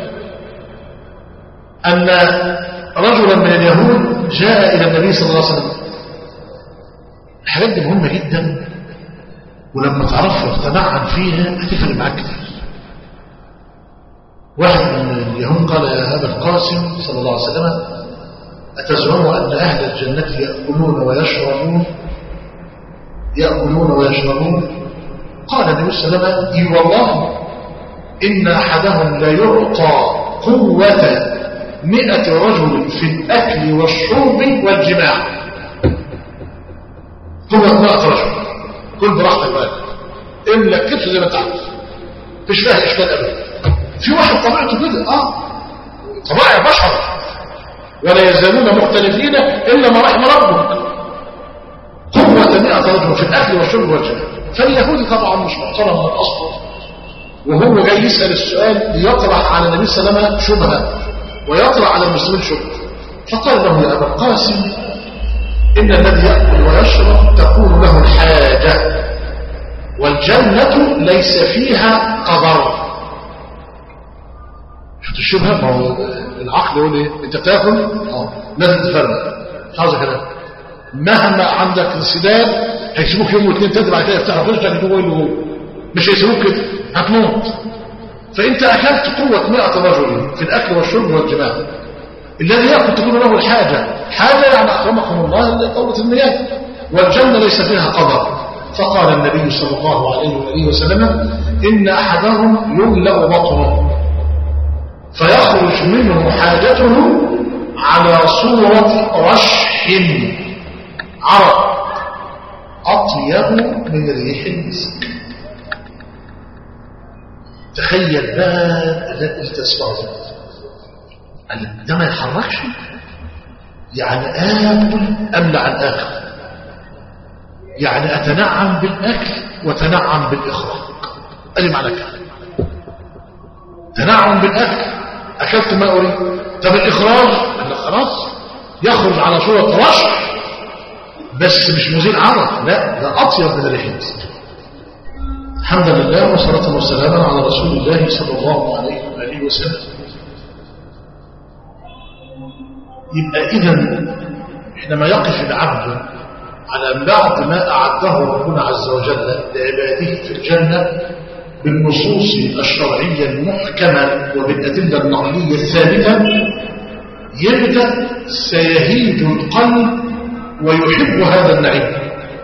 أن رجلا من اليهود جاء إلى النبي صلى الله عليه وسلم الحاجات دي مهمة جدا ولما تعرفها وتتمعن فيها هتفرق معاك كتير واحد من اليهود قال يا أبا القاسم صلى الله عليه وسلم أتزعم أن أهل الجنة يأكلون ويشربون يأكلون ويشربون قال النبي صلى الله عليه وسلم إي والله إن أحدهم ليعطى قوة مئة رجل في الأكل والشرب والجماع قوة مئة رجل كل براحتك بقى إملا كتف زي ما انت عارف مفيش فيها إشكال أبدا في واحد طبيعته كده آه طبائع بشر ولا يزالون مختلفين إلا ما رحم ربك قوة مئة رجل في الأكل والشرب والجماع فاليهودي طبعا مش محترم من الأصل وهو جاي يسأل السؤال ليطرح على النبي صلى الله عليه وسلم شبهة ويطرح على المسلمين شبهة فقال له يا أبا القاسم إن الذي يأكل ويشرب تكون له الحاجة والجنة ليس فيها قدر شفت الشبهة ما هو العقل يقول ايه انت بتاكل اه لازم تفرق مش عاوز كلام مهما عندك انسداد هيسيبوك يوم واثنين ثلاثه بعد كده يفتحوا فرشتك يجيبوا ايه اللي جوه مش هيسيبوك كده هتموت فانت اكلت قوه 100 رجل في الاكل والشرب والجماع الذي ياكل تكون له الحاجه حاجه يعني اكرمكم الله قوه المياه والجنه ليس فيها قدر فقال النبي صلى الله عليه واله وسلم ان احدهم يملا بطنه فيخرج منه حاجته على صورة رشح عرق أطيب من ريح المسك تخيل بقى الذي تسمعه ده ما يحركش يعني آكل أملع الآخر يعني أتنعم بالأكل وتنعم بالإخراج أدي معنى كده تنعم بالأكل أكلت ما أريد طب الإخراج قال خلاص يخرج على صورة رشح بس مش مزيل عرق لا ده أطيب من الريحة الحمد لله وصلاة وسلاما على رسول الله صلى الله عليه وآله وسلم يبقى إذا حينما يقف العبد على بعض ما أعده ربنا عز وجل لعباده في الجنة بالنصوص الشرعية المحكمة وبالأدلة النقلية الثابتة يبدأ سيهيد القلب ويحب هذا النعيم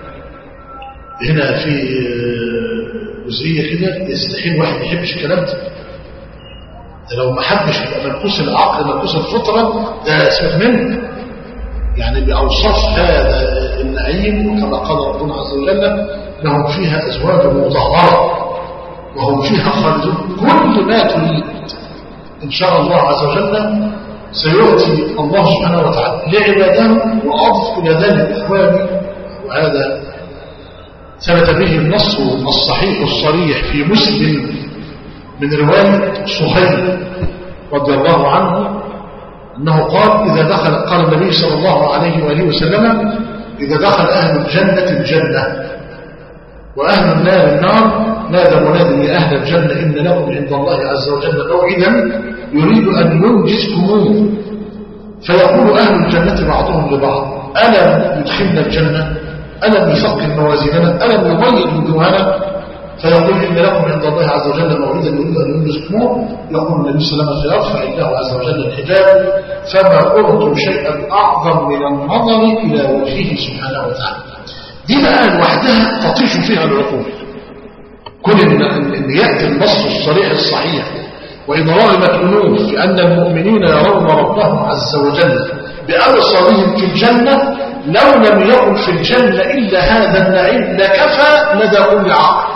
هنا في جزئية كده يستحيل واحد ما يحبش الكلام ده ده لو ما حبش يبقى منقوص العقل منقوص الفطرة ده سيبك منه يعني بأوصاف هذا النعيم كما قال ربنا عز وجل لهم فيها أزواج مطهرة وهم فيها خالدون كل ما تريد إن شاء الله عز وجل سيؤتي الله سبحانه وتعالى لعباده وأضف إلى ذلك إخواني وهذا ثبت به النص الصحيح الصريح في مسلم من رواية صهيب رضي الله عنه أنه قال إذا دخل قال النبي صلى الله عليه وآله وسلم إذا دخل أهل الجنة الجنة وأهل النار النار نادى مناد يا أهل الجنة إن لكم عند الله عز وجل موعدا يريد أن ينجزكموه فيقول أهل الجنة بعضهم لبعض ألم يدخلنا الجنة ألم يثقل موازيننا ألم يبيض وجوهنا فيقول إن لكم عند الله عز وجل موعدا يريد أن يمسكموه يقول النبي صلى الله عليه وسلم يرفع الله عز وجل الحجاب فما أعطوا شيئا أعظم من النظر إلى وجهه سبحانه وتعالى دي بقى لوحدها تطيش فيها العقول كل إن, إن يأتي النص الصريح الصحيح وإن رغمت أنوف في أن المؤمنين يرون ربهم عز وجل بأبصارهم في الجنة لو لم يكن في الجنة إلا هذا النعيم لكفى لدى كل عقل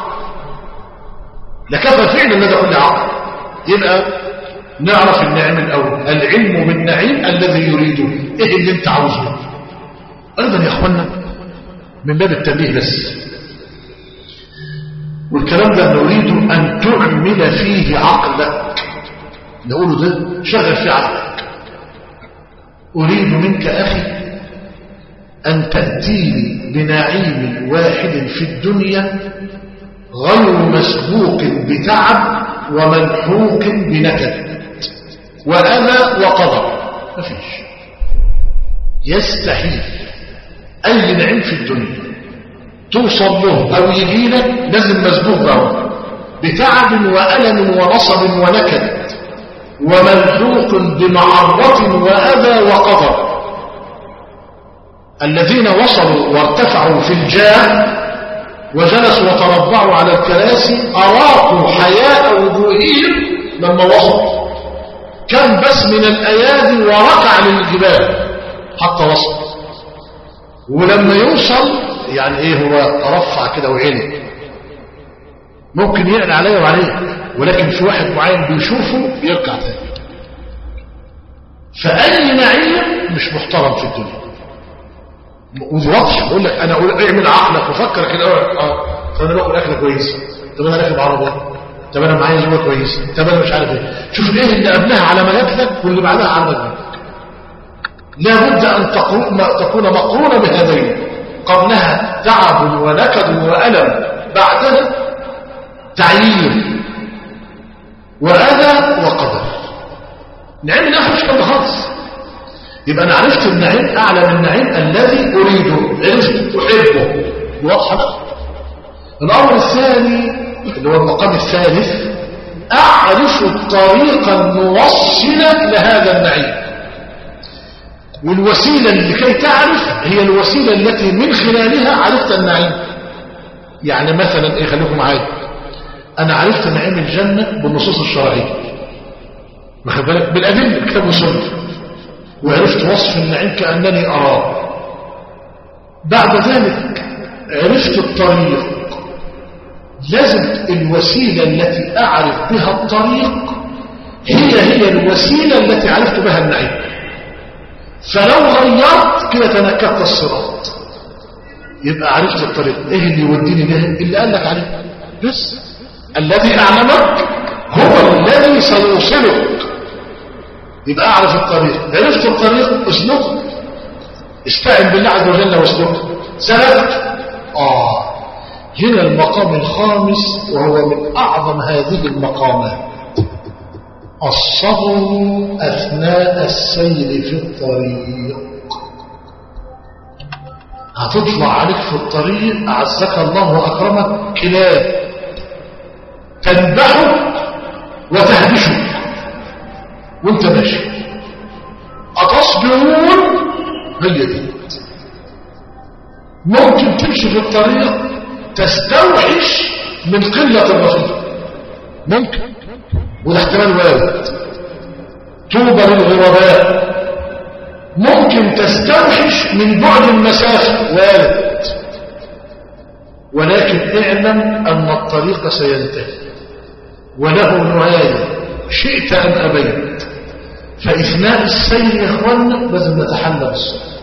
لكفى فعلا لدى كل عقل يبقى نعرف النعيم الأول العلم بالنعيم الذي يريده إيه اللي انت عاوزه أيضا يا أخوانا من باب التنبيه بس والكلام ده نريد أن تعمل فيه عقلك نقوله ده شغل في عقلك أريد منك أخي أن تأتيني بنعيم واحد في الدنيا غير مسبوق بتعب وملحوق بنكد وأذى وقدر مفيش يستحيل أي نعيم في الدنيا توصل له أو يجي لك لازم مسبوق به بتعب وألم ونصب ونكد وملحوق بمعرة وأذى وقدر الذين وصلوا وارتفعوا في الجاه وجلسوا وتربعوا على الكراسي أراقوا حياء وجوههم لما وصلوا كان بس من الأيادي وركع للجبال حتى وصل ولما يوصل يعني ايه هو ترفع كده وعلي ممكن يعلى عليه وعليه ولكن في واحد معين بيشوفه يركع تاني فأي نعيم مش محترم في الدنيا واضح بقول لك انا اقول اعمل عقلك وفكر كده اه طب انا باكل اكله كويسه طب انا راكب عربيه طب انا معايا زوجه كويسه طب انا مش عارف ايه شوف ايه اللي قبلها على ملكتك واللي بعدها على ملكتك لابد ان تكون مقرونه بهذين قبلها تعب ونكد والم بعدها تعيير واذى وقدر نعم الاخر مش كده خالص يبقى انا عرفت النعيم اعلى من النعيم الذي اريده عرفت احبه واضحه بقى الامر الثاني اللي هو المقام الثالث اعرف الطريق الموصل لهذا النعيم والوسيله لكي تعرف هي الوسيله التي من خلالها عرفت النعيم يعني مثلا ايه خليكم معايا انا عرفت نعيم الجنه بالنصوص الشرعيه واخد بالك بالادله كتاب وسنه وعرفت وصف النعيم كأنني أراه بعد ذلك عرفت الطريق لازم الوسيلة التي أعرف بها الطريق هي هي الوسيلة التي عرفت بها النعيم فلو غيرت كده تنكبت الصراط يبقى عرفت الطريق ايه اللي يوديني له اللي قال لك عليه بس الذي أعلمك هو الذي سيوصلك يبقى اعرف الطريق عرفت الطريق اسلكه استعن بالله عز وجل واسلكه سلكت اه هنا المقام الخامس وهو من اعظم هذه المقامات الصبر اثناء السير في الطريق هتطلع عليك في الطريق اعزك الله واكرمك كلاب تنبحك وتهدشك وانت ماشي أتصبرون هي دي ممكن تمشي في الطريق تستوحش من قلة الرفيق ممكن وده احتمال وارد توبة للغرباء ممكن تستوحش من بعد المسافة وارد ولكن اعلم أن الطريق سينتهي وله نهاية شئت أم أبيت فإثناء السير يا إخواننا لازم نتحلى بالصبر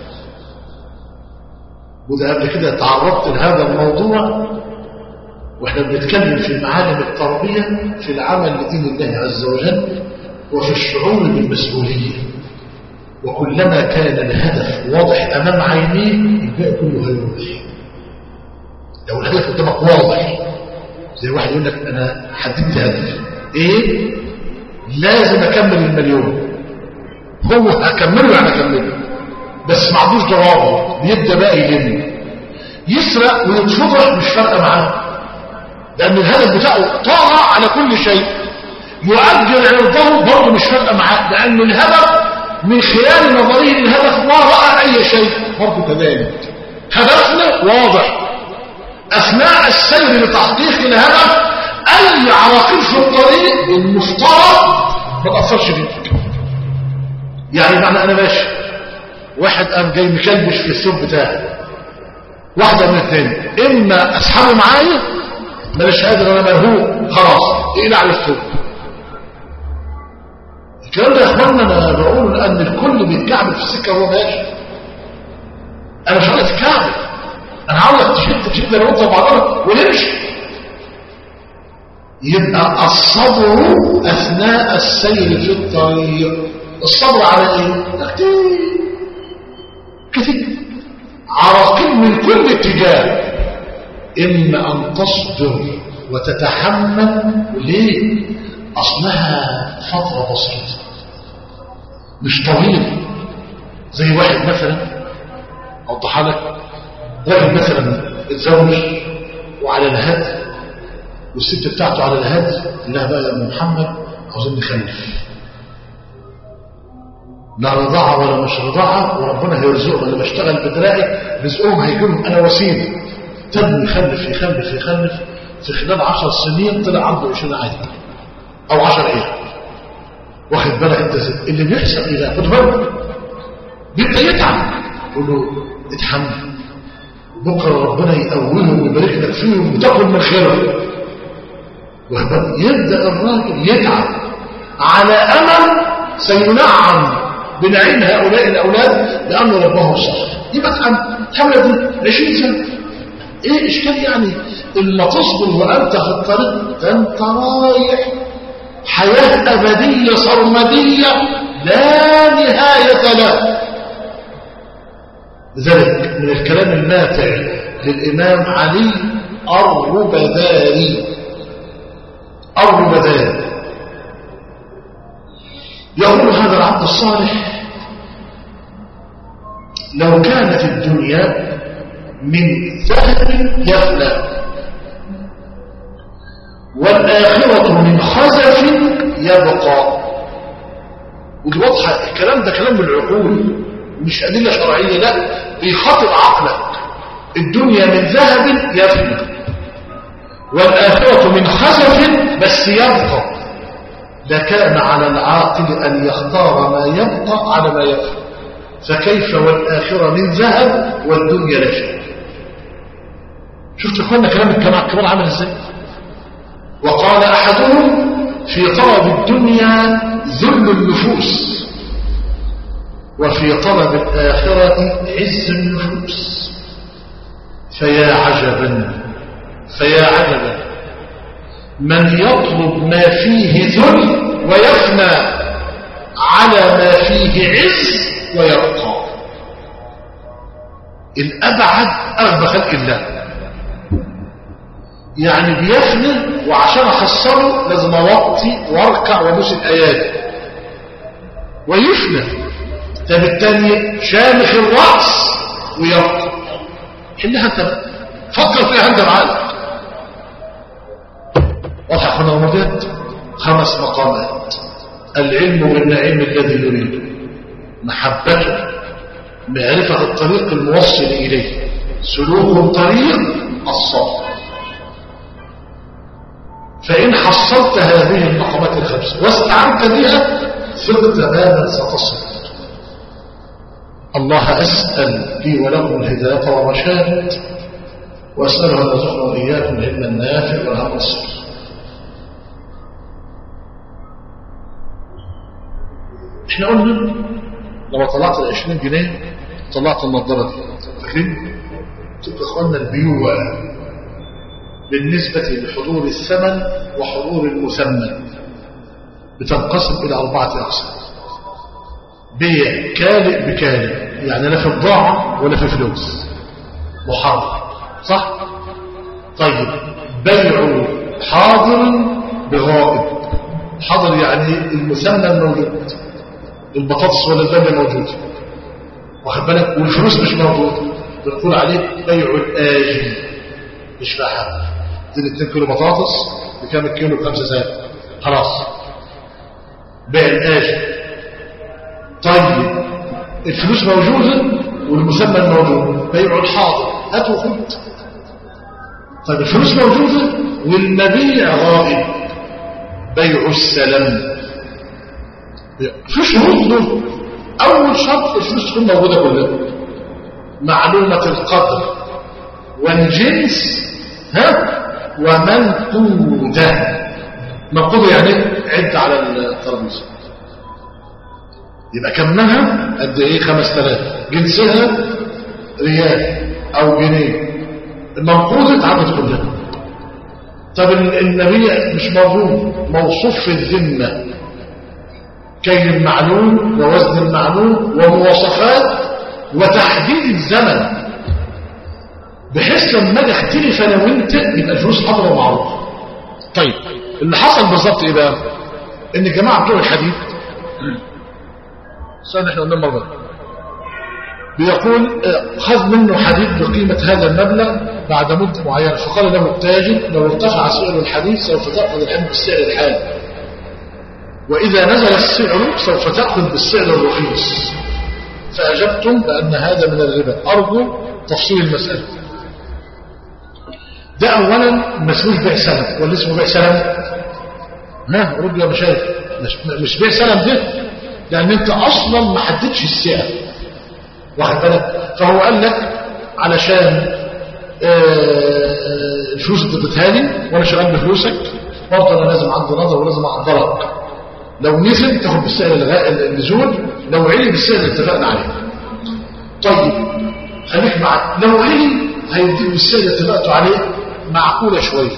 وده قبل كده تعرضت لهذا الموضوع واحنا بنتكلم في معالم التربية في العمل لدين الله عز وجل وفي الشعور بالمسؤولية وكلما كان الهدف واضح أمام عينيه الباقي كله هيروح لو الهدف قدامك واضح زي واحد يقول لك أنا حددت هدف إيه؟ لازم أكمل المليون هو هكمله يعني أكمله بس ما عندوش ضوابط بيبدأ بقى يلم يسرق ويتفضح مش فارقة معاه لأن الهدف بتاعه طاغى على كل شيء يؤجل عرضه برضه مش فارقه معاه لأن الهدف من خلال نظره للهدف ما رأى أي شيء برضه كذلك هدفنا واضح أثناء السير لتحقيق الهدف أي عواقب في الطريق المفترض ما تأثرش فيك يعني معنى أنا ماشي واحد قام جاي مكلبش في الثوب بتاعي واحدة من الاثنين إما أسحبه معايا ماليش قادر أنا مرهوق خلاص إيه على الثوب الكلام ده يا اخوانا انا بقول لان الكل بيتكعبل في السكه وهو ماشي انا مش عايز اتكعبل انا عاوزك تشد تشد انا وانت بعضنا ونمشي يبقى الصبر اثناء السير في الطريق الصبر على ايه كتير كتير عراقيل من كل اتجاه اما ان تصبر وتتحمل ليه اصلها فتره بسيطه مش طويل زي واحد مثلا اوضح لك واحد مثلا اتزوج وعلى الهد والست بتاعته على الهد لها بقى يا ام محمد عاوزين نخلف لا رضاعة ولا مش رضاعة وربنا هيرزقنا اللي بشتغل بدرائي رزقهم هيجيلهم انا وسيله تبني يخلف يخلف يخلف في خلال عشر سنين طلع عنده 20 عادي او 10 ايه واخد بالك انت ازاي اللي بيحصل ايه ده خد بالك بيبدا يتعب يقول له اتحمل بكره ربنا يقويهم ويبارك لك فيهم وتاكل من خيرهم يبدا الراجل يتعب على امل سينعم بنعيم هؤلاء الاولاد لان ربهم صح يبقى اتحمل تحمل دي 20 سنه ايه اشكال يعني الا تصبر وانت في الطريق ده انت رايح حياة أبدية صرمدية لا نهاية له لذلك من الكلام النافع للإمام علي الربذاري الربذاري يقول هذا العبد الصالح لو كانت الدنيا من ذهب يفنى والآخرة من خزف يبقى ودي واضحة الكلام ده كلام العقول مش أدلة شرعية لا بيخاطب عقلك الدنيا من ذهب يفنى والآخرة من خزف بس يبقى لكان على العاقل أن يختار ما يبقى على ما يفنى فكيف والآخرة من ذهب والدنيا لا شيء شفت اخوانا كلام الجماعة كمان عامل ازاي وقال أحدهم في طلب الدنيا ذل النفوس وفي طلب الآخرة عز النفوس فيا عجبا فيا عجبا من يطلب ما فيه ذل ويفنى على ما فيه عز ويبقى الأبعد أغبى خلق الله يعني بيفنى وعشان احصله لازم اوطي واركع وابوس الايادي ويفنى طب التاني شامخ الراس ويبقى حلها انت فكر فيها انت معاك واضح يا اخوانا ومضيت خمس مقامات العلم والنعيم الذي يريده محبته معرفة الطريق الموصل إليه سلوك طريق الصبر فإن حصلت هذه المقامات الخمسة واستعنت بها ثق تماما ستصل الله أسأل لي ولكم الهداية والرشاد وأسأله أن يرزقنا وإياكم العلم النافع والعمل الصالح احنا قلنا لما طلعت ال 20 جنيه طلعت النظارة دي فاكرين؟ تبقى اخوانا البيوع بالنسبة لحضور الثمن وحضور المثمن بتنقسم إلى أربعة أقسام بيع كالئ بكالئ يعني لا في بضاعة ولا في فلوس محرم صح؟ طيب بيع حاضر بغائب حاضر يعني المثمن موجود البطاطس ولا البامية موجود واخد بالك والفلوس مش موجود بنقول عليه بيع الآجل مش فيها حاجة اديني 2 كيلو بطاطس بكام الكيلو بخمسة سنت خلاص بيع الآجل طيب الفلوس موجودة والمسمى موجود بيع الحاضر هات وخد طيب الفلوس موجودة والمبيع غائب بيع السلام في شروط له أول شرط الفلوس تكون موجودة كلها معلومة القدر والجنس ها ومنقودة منقودة يعني عد على الترابيزه يبقى كمها قد ايه 5000 جنسها ريال او جنيه المنقوذة اتعملت كلها طب النبي مش موجود موصوف في الذمة كيل المعلوم ووزن المعلوم ومواصفات وتحديد الزمن بحيث لما اجي اختلف انا وانت يبقى الفلوس حاضره ومعروفه طيب اللي حصل بالظبط ايه بقى ان الجماعه بتوع الحديد استنى احنا قلنا المره بيقول خذ منه حديد بقيمة هذا المبلغ بعد مدة معينة فقال له التاجر لو ارتفع سعر الحديد سوف تأخذ الحمل بالسعر الحالي وإذا نزل السعر سوف تأخذ بالسعر الرخيص فأجبتم بأن هذا من الربا أرجو تفصيل المسألة ده أولا مسؤول بيع سلم ولا اسمه بيع سلم ها رد يا مشايخ مش, مش بيع سلم ده لأن أنت أصلا ما حددش السعر واخد بالك فهو قال لك علشان الفلوس اللي اديتها لي وانا شغال بفلوسك برضه انا لازم عندي نظر ولازم اقدرك لو نزل تاخد بالسعر النزول لو علي بالسعر اللي اتفقنا عليه طيب خليك معاك لو علي هيديك بالسعر اللي اتفقتوا عليه معقوله شويه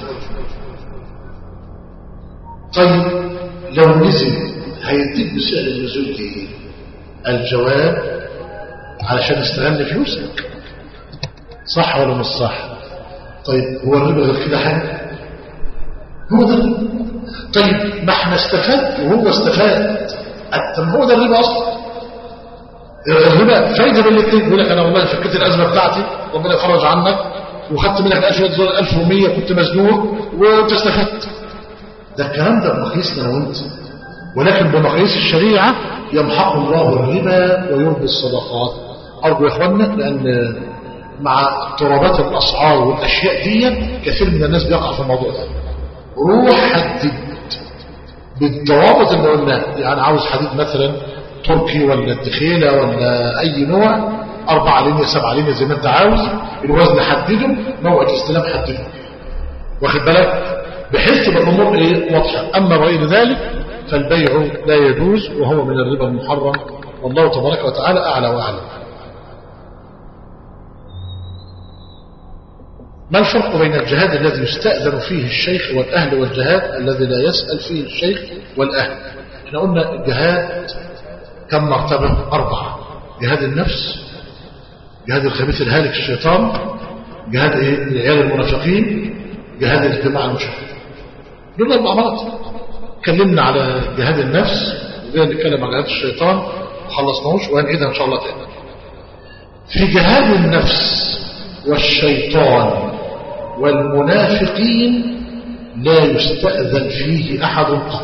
طيب لو نزل هيديك بسعر النزول ايه الجواب علشان استغل فلوسك صح ولا مش صح طيب هو الربا غير كده حاجه هو ده طيب ما احنا استفاد وهو استفاد طب هو ده الربا اصلا الربا فايده من الاثنين يقول لك انا والله فكيت الازمه بتاعتي ربنا يفرج عنك وخدت منك 1000 دولار 1100 كنت مزنوق وانت استفدت ده الكلام ده بمقاييسنا انا وانت ولكن بمقاييس الشريعه يمحق الله الربا ويربي الصدقات أرجو يا إخواننا لأن مع اضطرابات الأسعار والأشياء دي كثير من الناس بيقع في الموضوع ده روح حدد بالضوابط اللي قلناها يعني عاوز حديد مثلا تركي ولا الدخيلة ولا أي نوع أربعة لينيا سبعة لينيا زي ما أنت عاوز الوزن حدده موعد الاستلام حدده واخد بالك بحيث تبقى الأمور إيه واضحة أما غير ذلك فالبيع لا يجوز وهو من الربا المحرم والله تبارك وتعالى أعلى وأعلم ما الفرق بين الجهاد الذي يستأذن فيه الشيخ والأهل والجهاد الذي لا يسأل فيه الشيخ والأهل احنا قلنا الجهاد كم مرتبة أربعة جهاد النفس جهاد الخبيث الهالك الشيطان جهاد ايه العيال المنافقين جهاد الاجتماع المشاهد دول أربع مرات اتكلمنا على جهاد النفس وجينا نتكلم عن جهاد الشيطان وخلصناهوش وهنعيدها ان شاء الله تاني في جهاد النفس والشيطان والمنافقين لا يستأذن فيه أحد قط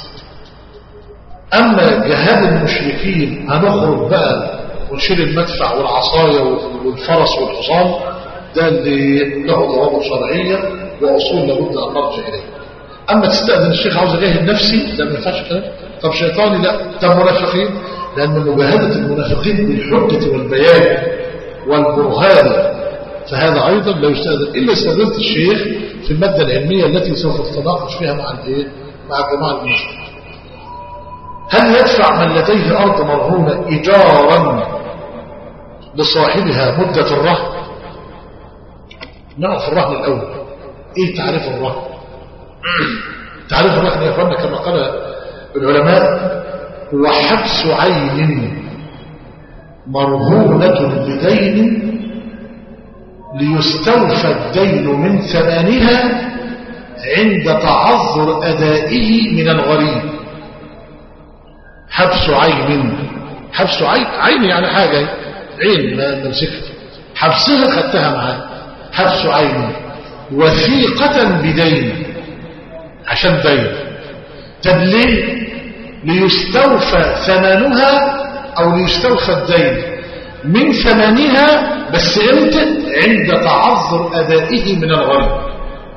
أما جهاد المشركين هنخرج بقى ونشيل المدفع والعصاية والفرس والحصان ده اللي له ضوابط شرعية وأصول لابد أن نرجع إليه أما تستأذن الشيخ عاوز جاهد نفسي ده ما ينفعش كلام طب شيطاني لا طب منافقين لأن مجاهدة المنافقين بالحجة والبيان والبرهان فهذا أيضا لا يستأذن إلا استأذنت الشيخ في المادة العلمية التي سوف تتناقش فيها مع الإيه؟ مع الجماعة المسلمين هل يدفع من لديه أرض مرهونة إيجارا لصاحبها مدة الرهن نعرف الرهن الأول إيه تعريف الرهن تعريف الرهن يا أخوانا كما قال العلماء هو حبس عين مرهونة بدين ليستوفى الدين من ثمنها عند تعذر أدائه من الغريب حبس عين حبس عين عين يعني حاجة عين ما نمسكها حبسها خدتها معاه حبس عين وثيقة بدين عشان دين طب ليه ليستوفى ثمنها او ليستوفى الدين من ثمنها بس امتى عند تعذر ادائه من الغريب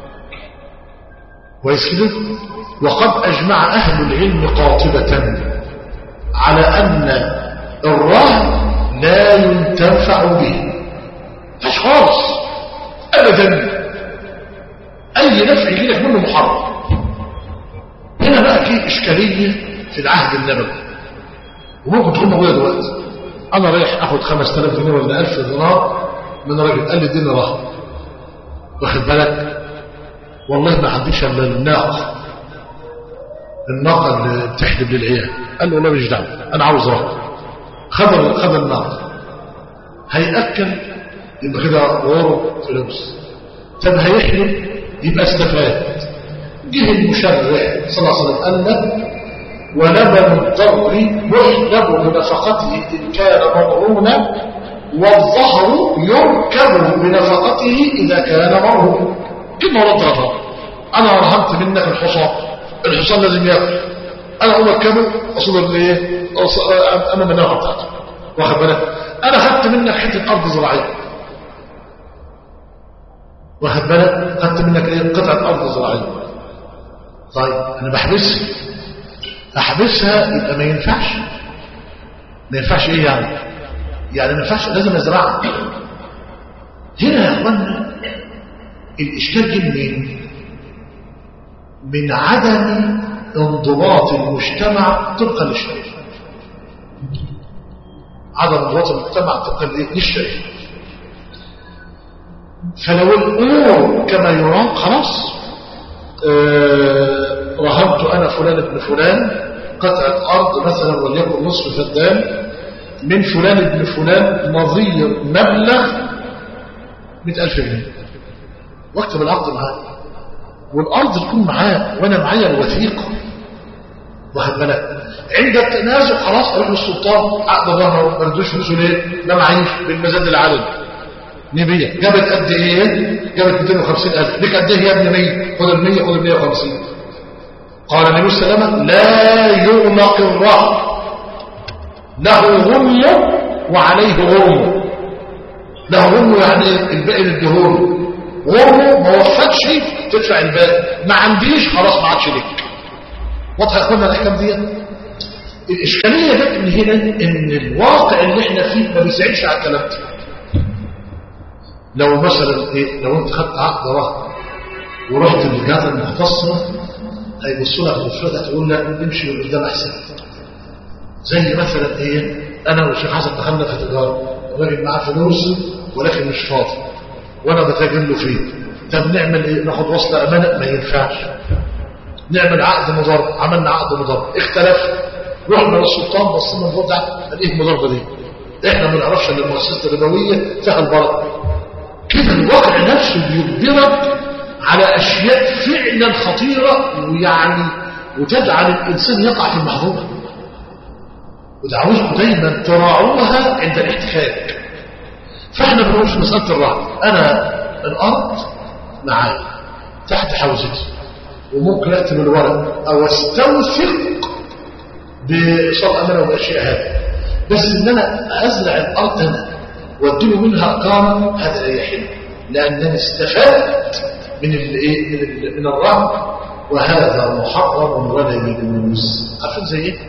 كويس كده وقد اجمع اهل العلم قاطبة على ان الرهن لا ينتفع به مش خالص ابدا اي نفع يجي لك منه محرم هنا بقى في اشكاليه في العهد النبوي وممكن تكون موجوده دلوقتي انا رايح اخد 5000 جنيه ولا 1000 دينار من راجل قال لي اديني رهن واخد بالك والله ما عنديش الا الناقه الناقه اللي بتحلب للعيال قال له لا مش دعوه انا عاوز رهن خد خد الناقه هياكل يبقى كده غوره فلوس طب هيحلب يبقى استفاد جه المشرع صلى الله عليه وسلم قال لك ولبن الضر يحلب بنفقته إن كان مضرونا والظهر يركب بنفقته إذا كان مرهونا كلمة ولا ضرر أنا رهنت منك الحصان الحصان لازم يأكل أنا أقوم أركبه أصل اللي أمام النغة بتاعته واخد بالك أنا خدت منك حتة أرض زراعية واخد بالك خدت منك ايه قطعه ارض زراعيه طيب انا بحبسها احبسها يبقى ما ينفعش ما ينفعش ايه يعني يعني ما ينفعش لازم ازرعها هنا يا اخوانا الاشكال جه منين من عدم انضباط المجتمع طبقا للشريعه عدم انضباط المجتمع طبقا للشريعه فلو الامور كما يرام خلاص آه رهبت انا فلان ابن فلان قطعه ارض مثلا وليكن نصف فدان من فلان ابن فلان نظير مبلغ 100000 جنيه واكتب العقد معاه والارض تكون معاه وانا معايا الوثيقه واخد بالك عند التنازع خلاص اروح للسلطان عقد ظهره ما ردوش فلوسه ليه ما معيش بالمزاد العدد نبيه جابت قد ايه جابت 250000 ليك قد ايه يا ابني 100 خد ال 100 خد ال 150 قال النبي صلى الله عليه وسلم لا يغلق الرهن له غنم وعليه غرم له غرم يعني الباقي للدهون غرم ما وفقش تدفع الباقي ما عنديش خلاص ما عادش ليك واضحه يا اخوانا الاحكام دي الاشكاليه جت من هنا ان الواقع اللي احنا فيه ما بيساعدش على الكلام ده لو مثلا ايه لو انت خدت عقد رهن ورحت للجهات المختصه هيبصوا لك مفردة تقول لك امشي من قدام احسن زي مثلا ايه انا والشيخ حسن دخلنا في تجاره الراجل معاه فلوس ولكن مش فاضي وانا بتاجر له فيه طب نعمل ايه ناخد وصل امانه ما ينفعش نعمل عقد مضارب عملنا عقد مضارب اختلف رحنا للسلطان بصينا الموضوع ده ايه المضاربه دي احنا ما نعرفش ان المؤسسه الربويه فيها البركه كده الواقع نفسه بيجبرك على أشياء فعلا خطيرة ويعني وتجعل الإنسان يقع في المحظور ودعوزكم دايما تراعوها عند الاحتكاك فاحنا بنقول في مسألة الرهن أنا الأرض معايا تحت حوزتي وممكن أكتب الورق أو استوثق بإيصال أمانة وبأشياء هذه بس إن أنا أزرع الأرض أنا واديله منها أقام هذا لا يحل لأنني استفدت من الايه من, من الرهن وهذا محرم ولا يجوز عارفين زي ايه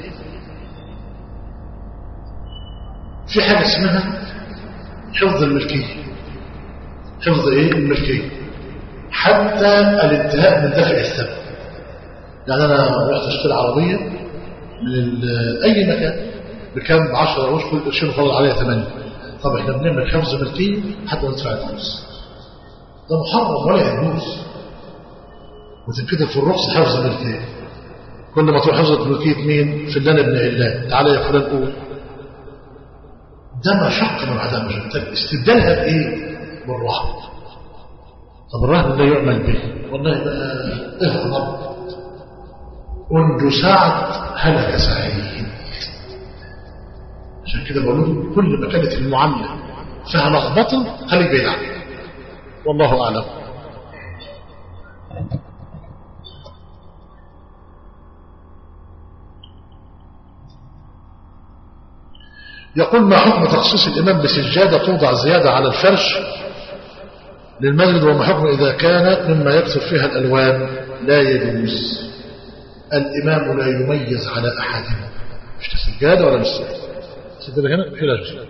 في حاجه اسمها حفظ الملكيه حفظ ايه الملكيه حتى الانتهاء من دفع الثمن يعني انا رحت اشتري عربيه من اي مكان بكام ب 10 قروش كل قرشين فاضل عليها 8 طب احنا بنعمل حفظ ملكيه حتى ندفع الفلوس ده محرم ولا يجوز وتنكتب في الرخص حفظ ملكيه كل ما تروح حفظة ملكية مين فلان ابن علان تعالى يا فلان قول ده مشق من عدم طيب استبدالها بايه بالرهن طب الرهن لا يعمل به والله بقى اهرب انجو سعد هلك سعيد عشان كده بقول لكم كل ما كانت المعامله فيها لخبطه خليك بعيد عنها والله أعلم يقول ما حكم تخصيص الإمام بسجادة توضع زيادة على الفرش للمسجد وما حكم إذا كان مما يكثر فيها الألوان لا يجوز الإمام لا يميز على أحد مش سجادة ولا مش سجادة سجادة هنا في لا يجوز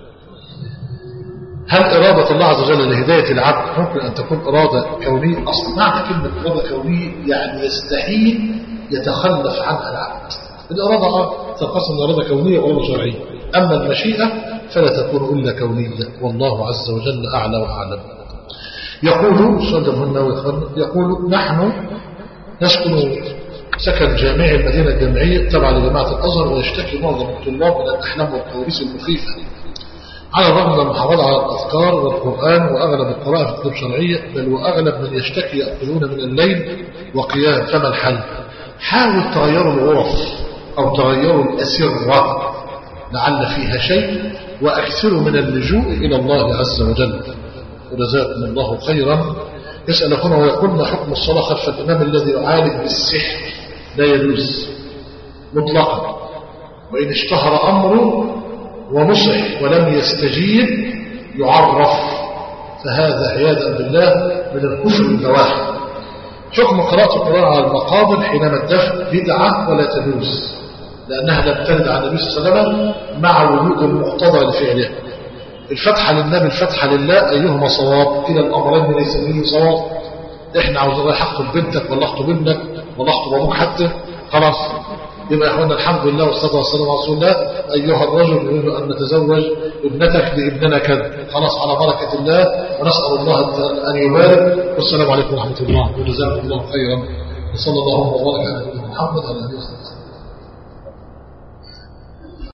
هل إرادة الله عز وجل لهداية العبد ممكن أن تكون إرادة كونية أصلا معنى كلمة إرادة كونية يعني يستحيل يتخلف عنها العبد الإرادة آه تنقسم إرادة كونية وإرادة شرعية أما المشيئة فلا تكون إلا كونية والله عز وجل أعلى وأعلم يقول سؤال مهم يقول نحن نسكن سكن جامعي المدينة الجامعية تبع لجماعة الأزهر ويشتكي معظم الطلاب من الأحلام والكوابيس المخيفة على الرغم من المحافظة على الأذكار والقرآن وأغلب القراءة في الكتب الشرعية بل وأغلب من يشتكي يأكلون من الليل وقيام فما الحل حاول تغيروا الغرف أو تغيروا الأسرة لعل فيها شيء وأكثروا من اللجوء إلى الله عز وجل وجزاكم الله خيرا يسأل هنا ويقول ما حكم الصلاة خلف الإمام الذي يعالج بالسحر لا يجوز مطلقا وإن اشتهر أمره ونصح ولم يستجيب يعرف فهذا عياذا بالله من الكفر البواحد حكم قراءة القرآن على المقابر حينما الدفن بدعة ولا تجوز لأنها لم ترد عن النبي صلى الله عليه وسلم مع وجود المقتضى لفعله الفتحة للنبي الفتحة لله أيهما صواب إلى الأمرين ليس به صواب إحنا عاوزين رايح أخطب بنتك ولا أخطب ابنك ولا أخطب أبوك حتى خلاص يبقى يا اخوانا الحمد لله والصلاه والسلام على رسول الله ايها الرجل نريد ان نتزوج ابنتك لابننا كذا خلاص على بركه الله ونسال الله ان يبارك والسلام عليكم ورحمه الله وجزاكم الله خيرا وصلى الله وبارك على نبينا محمد وعلى اله وصحبه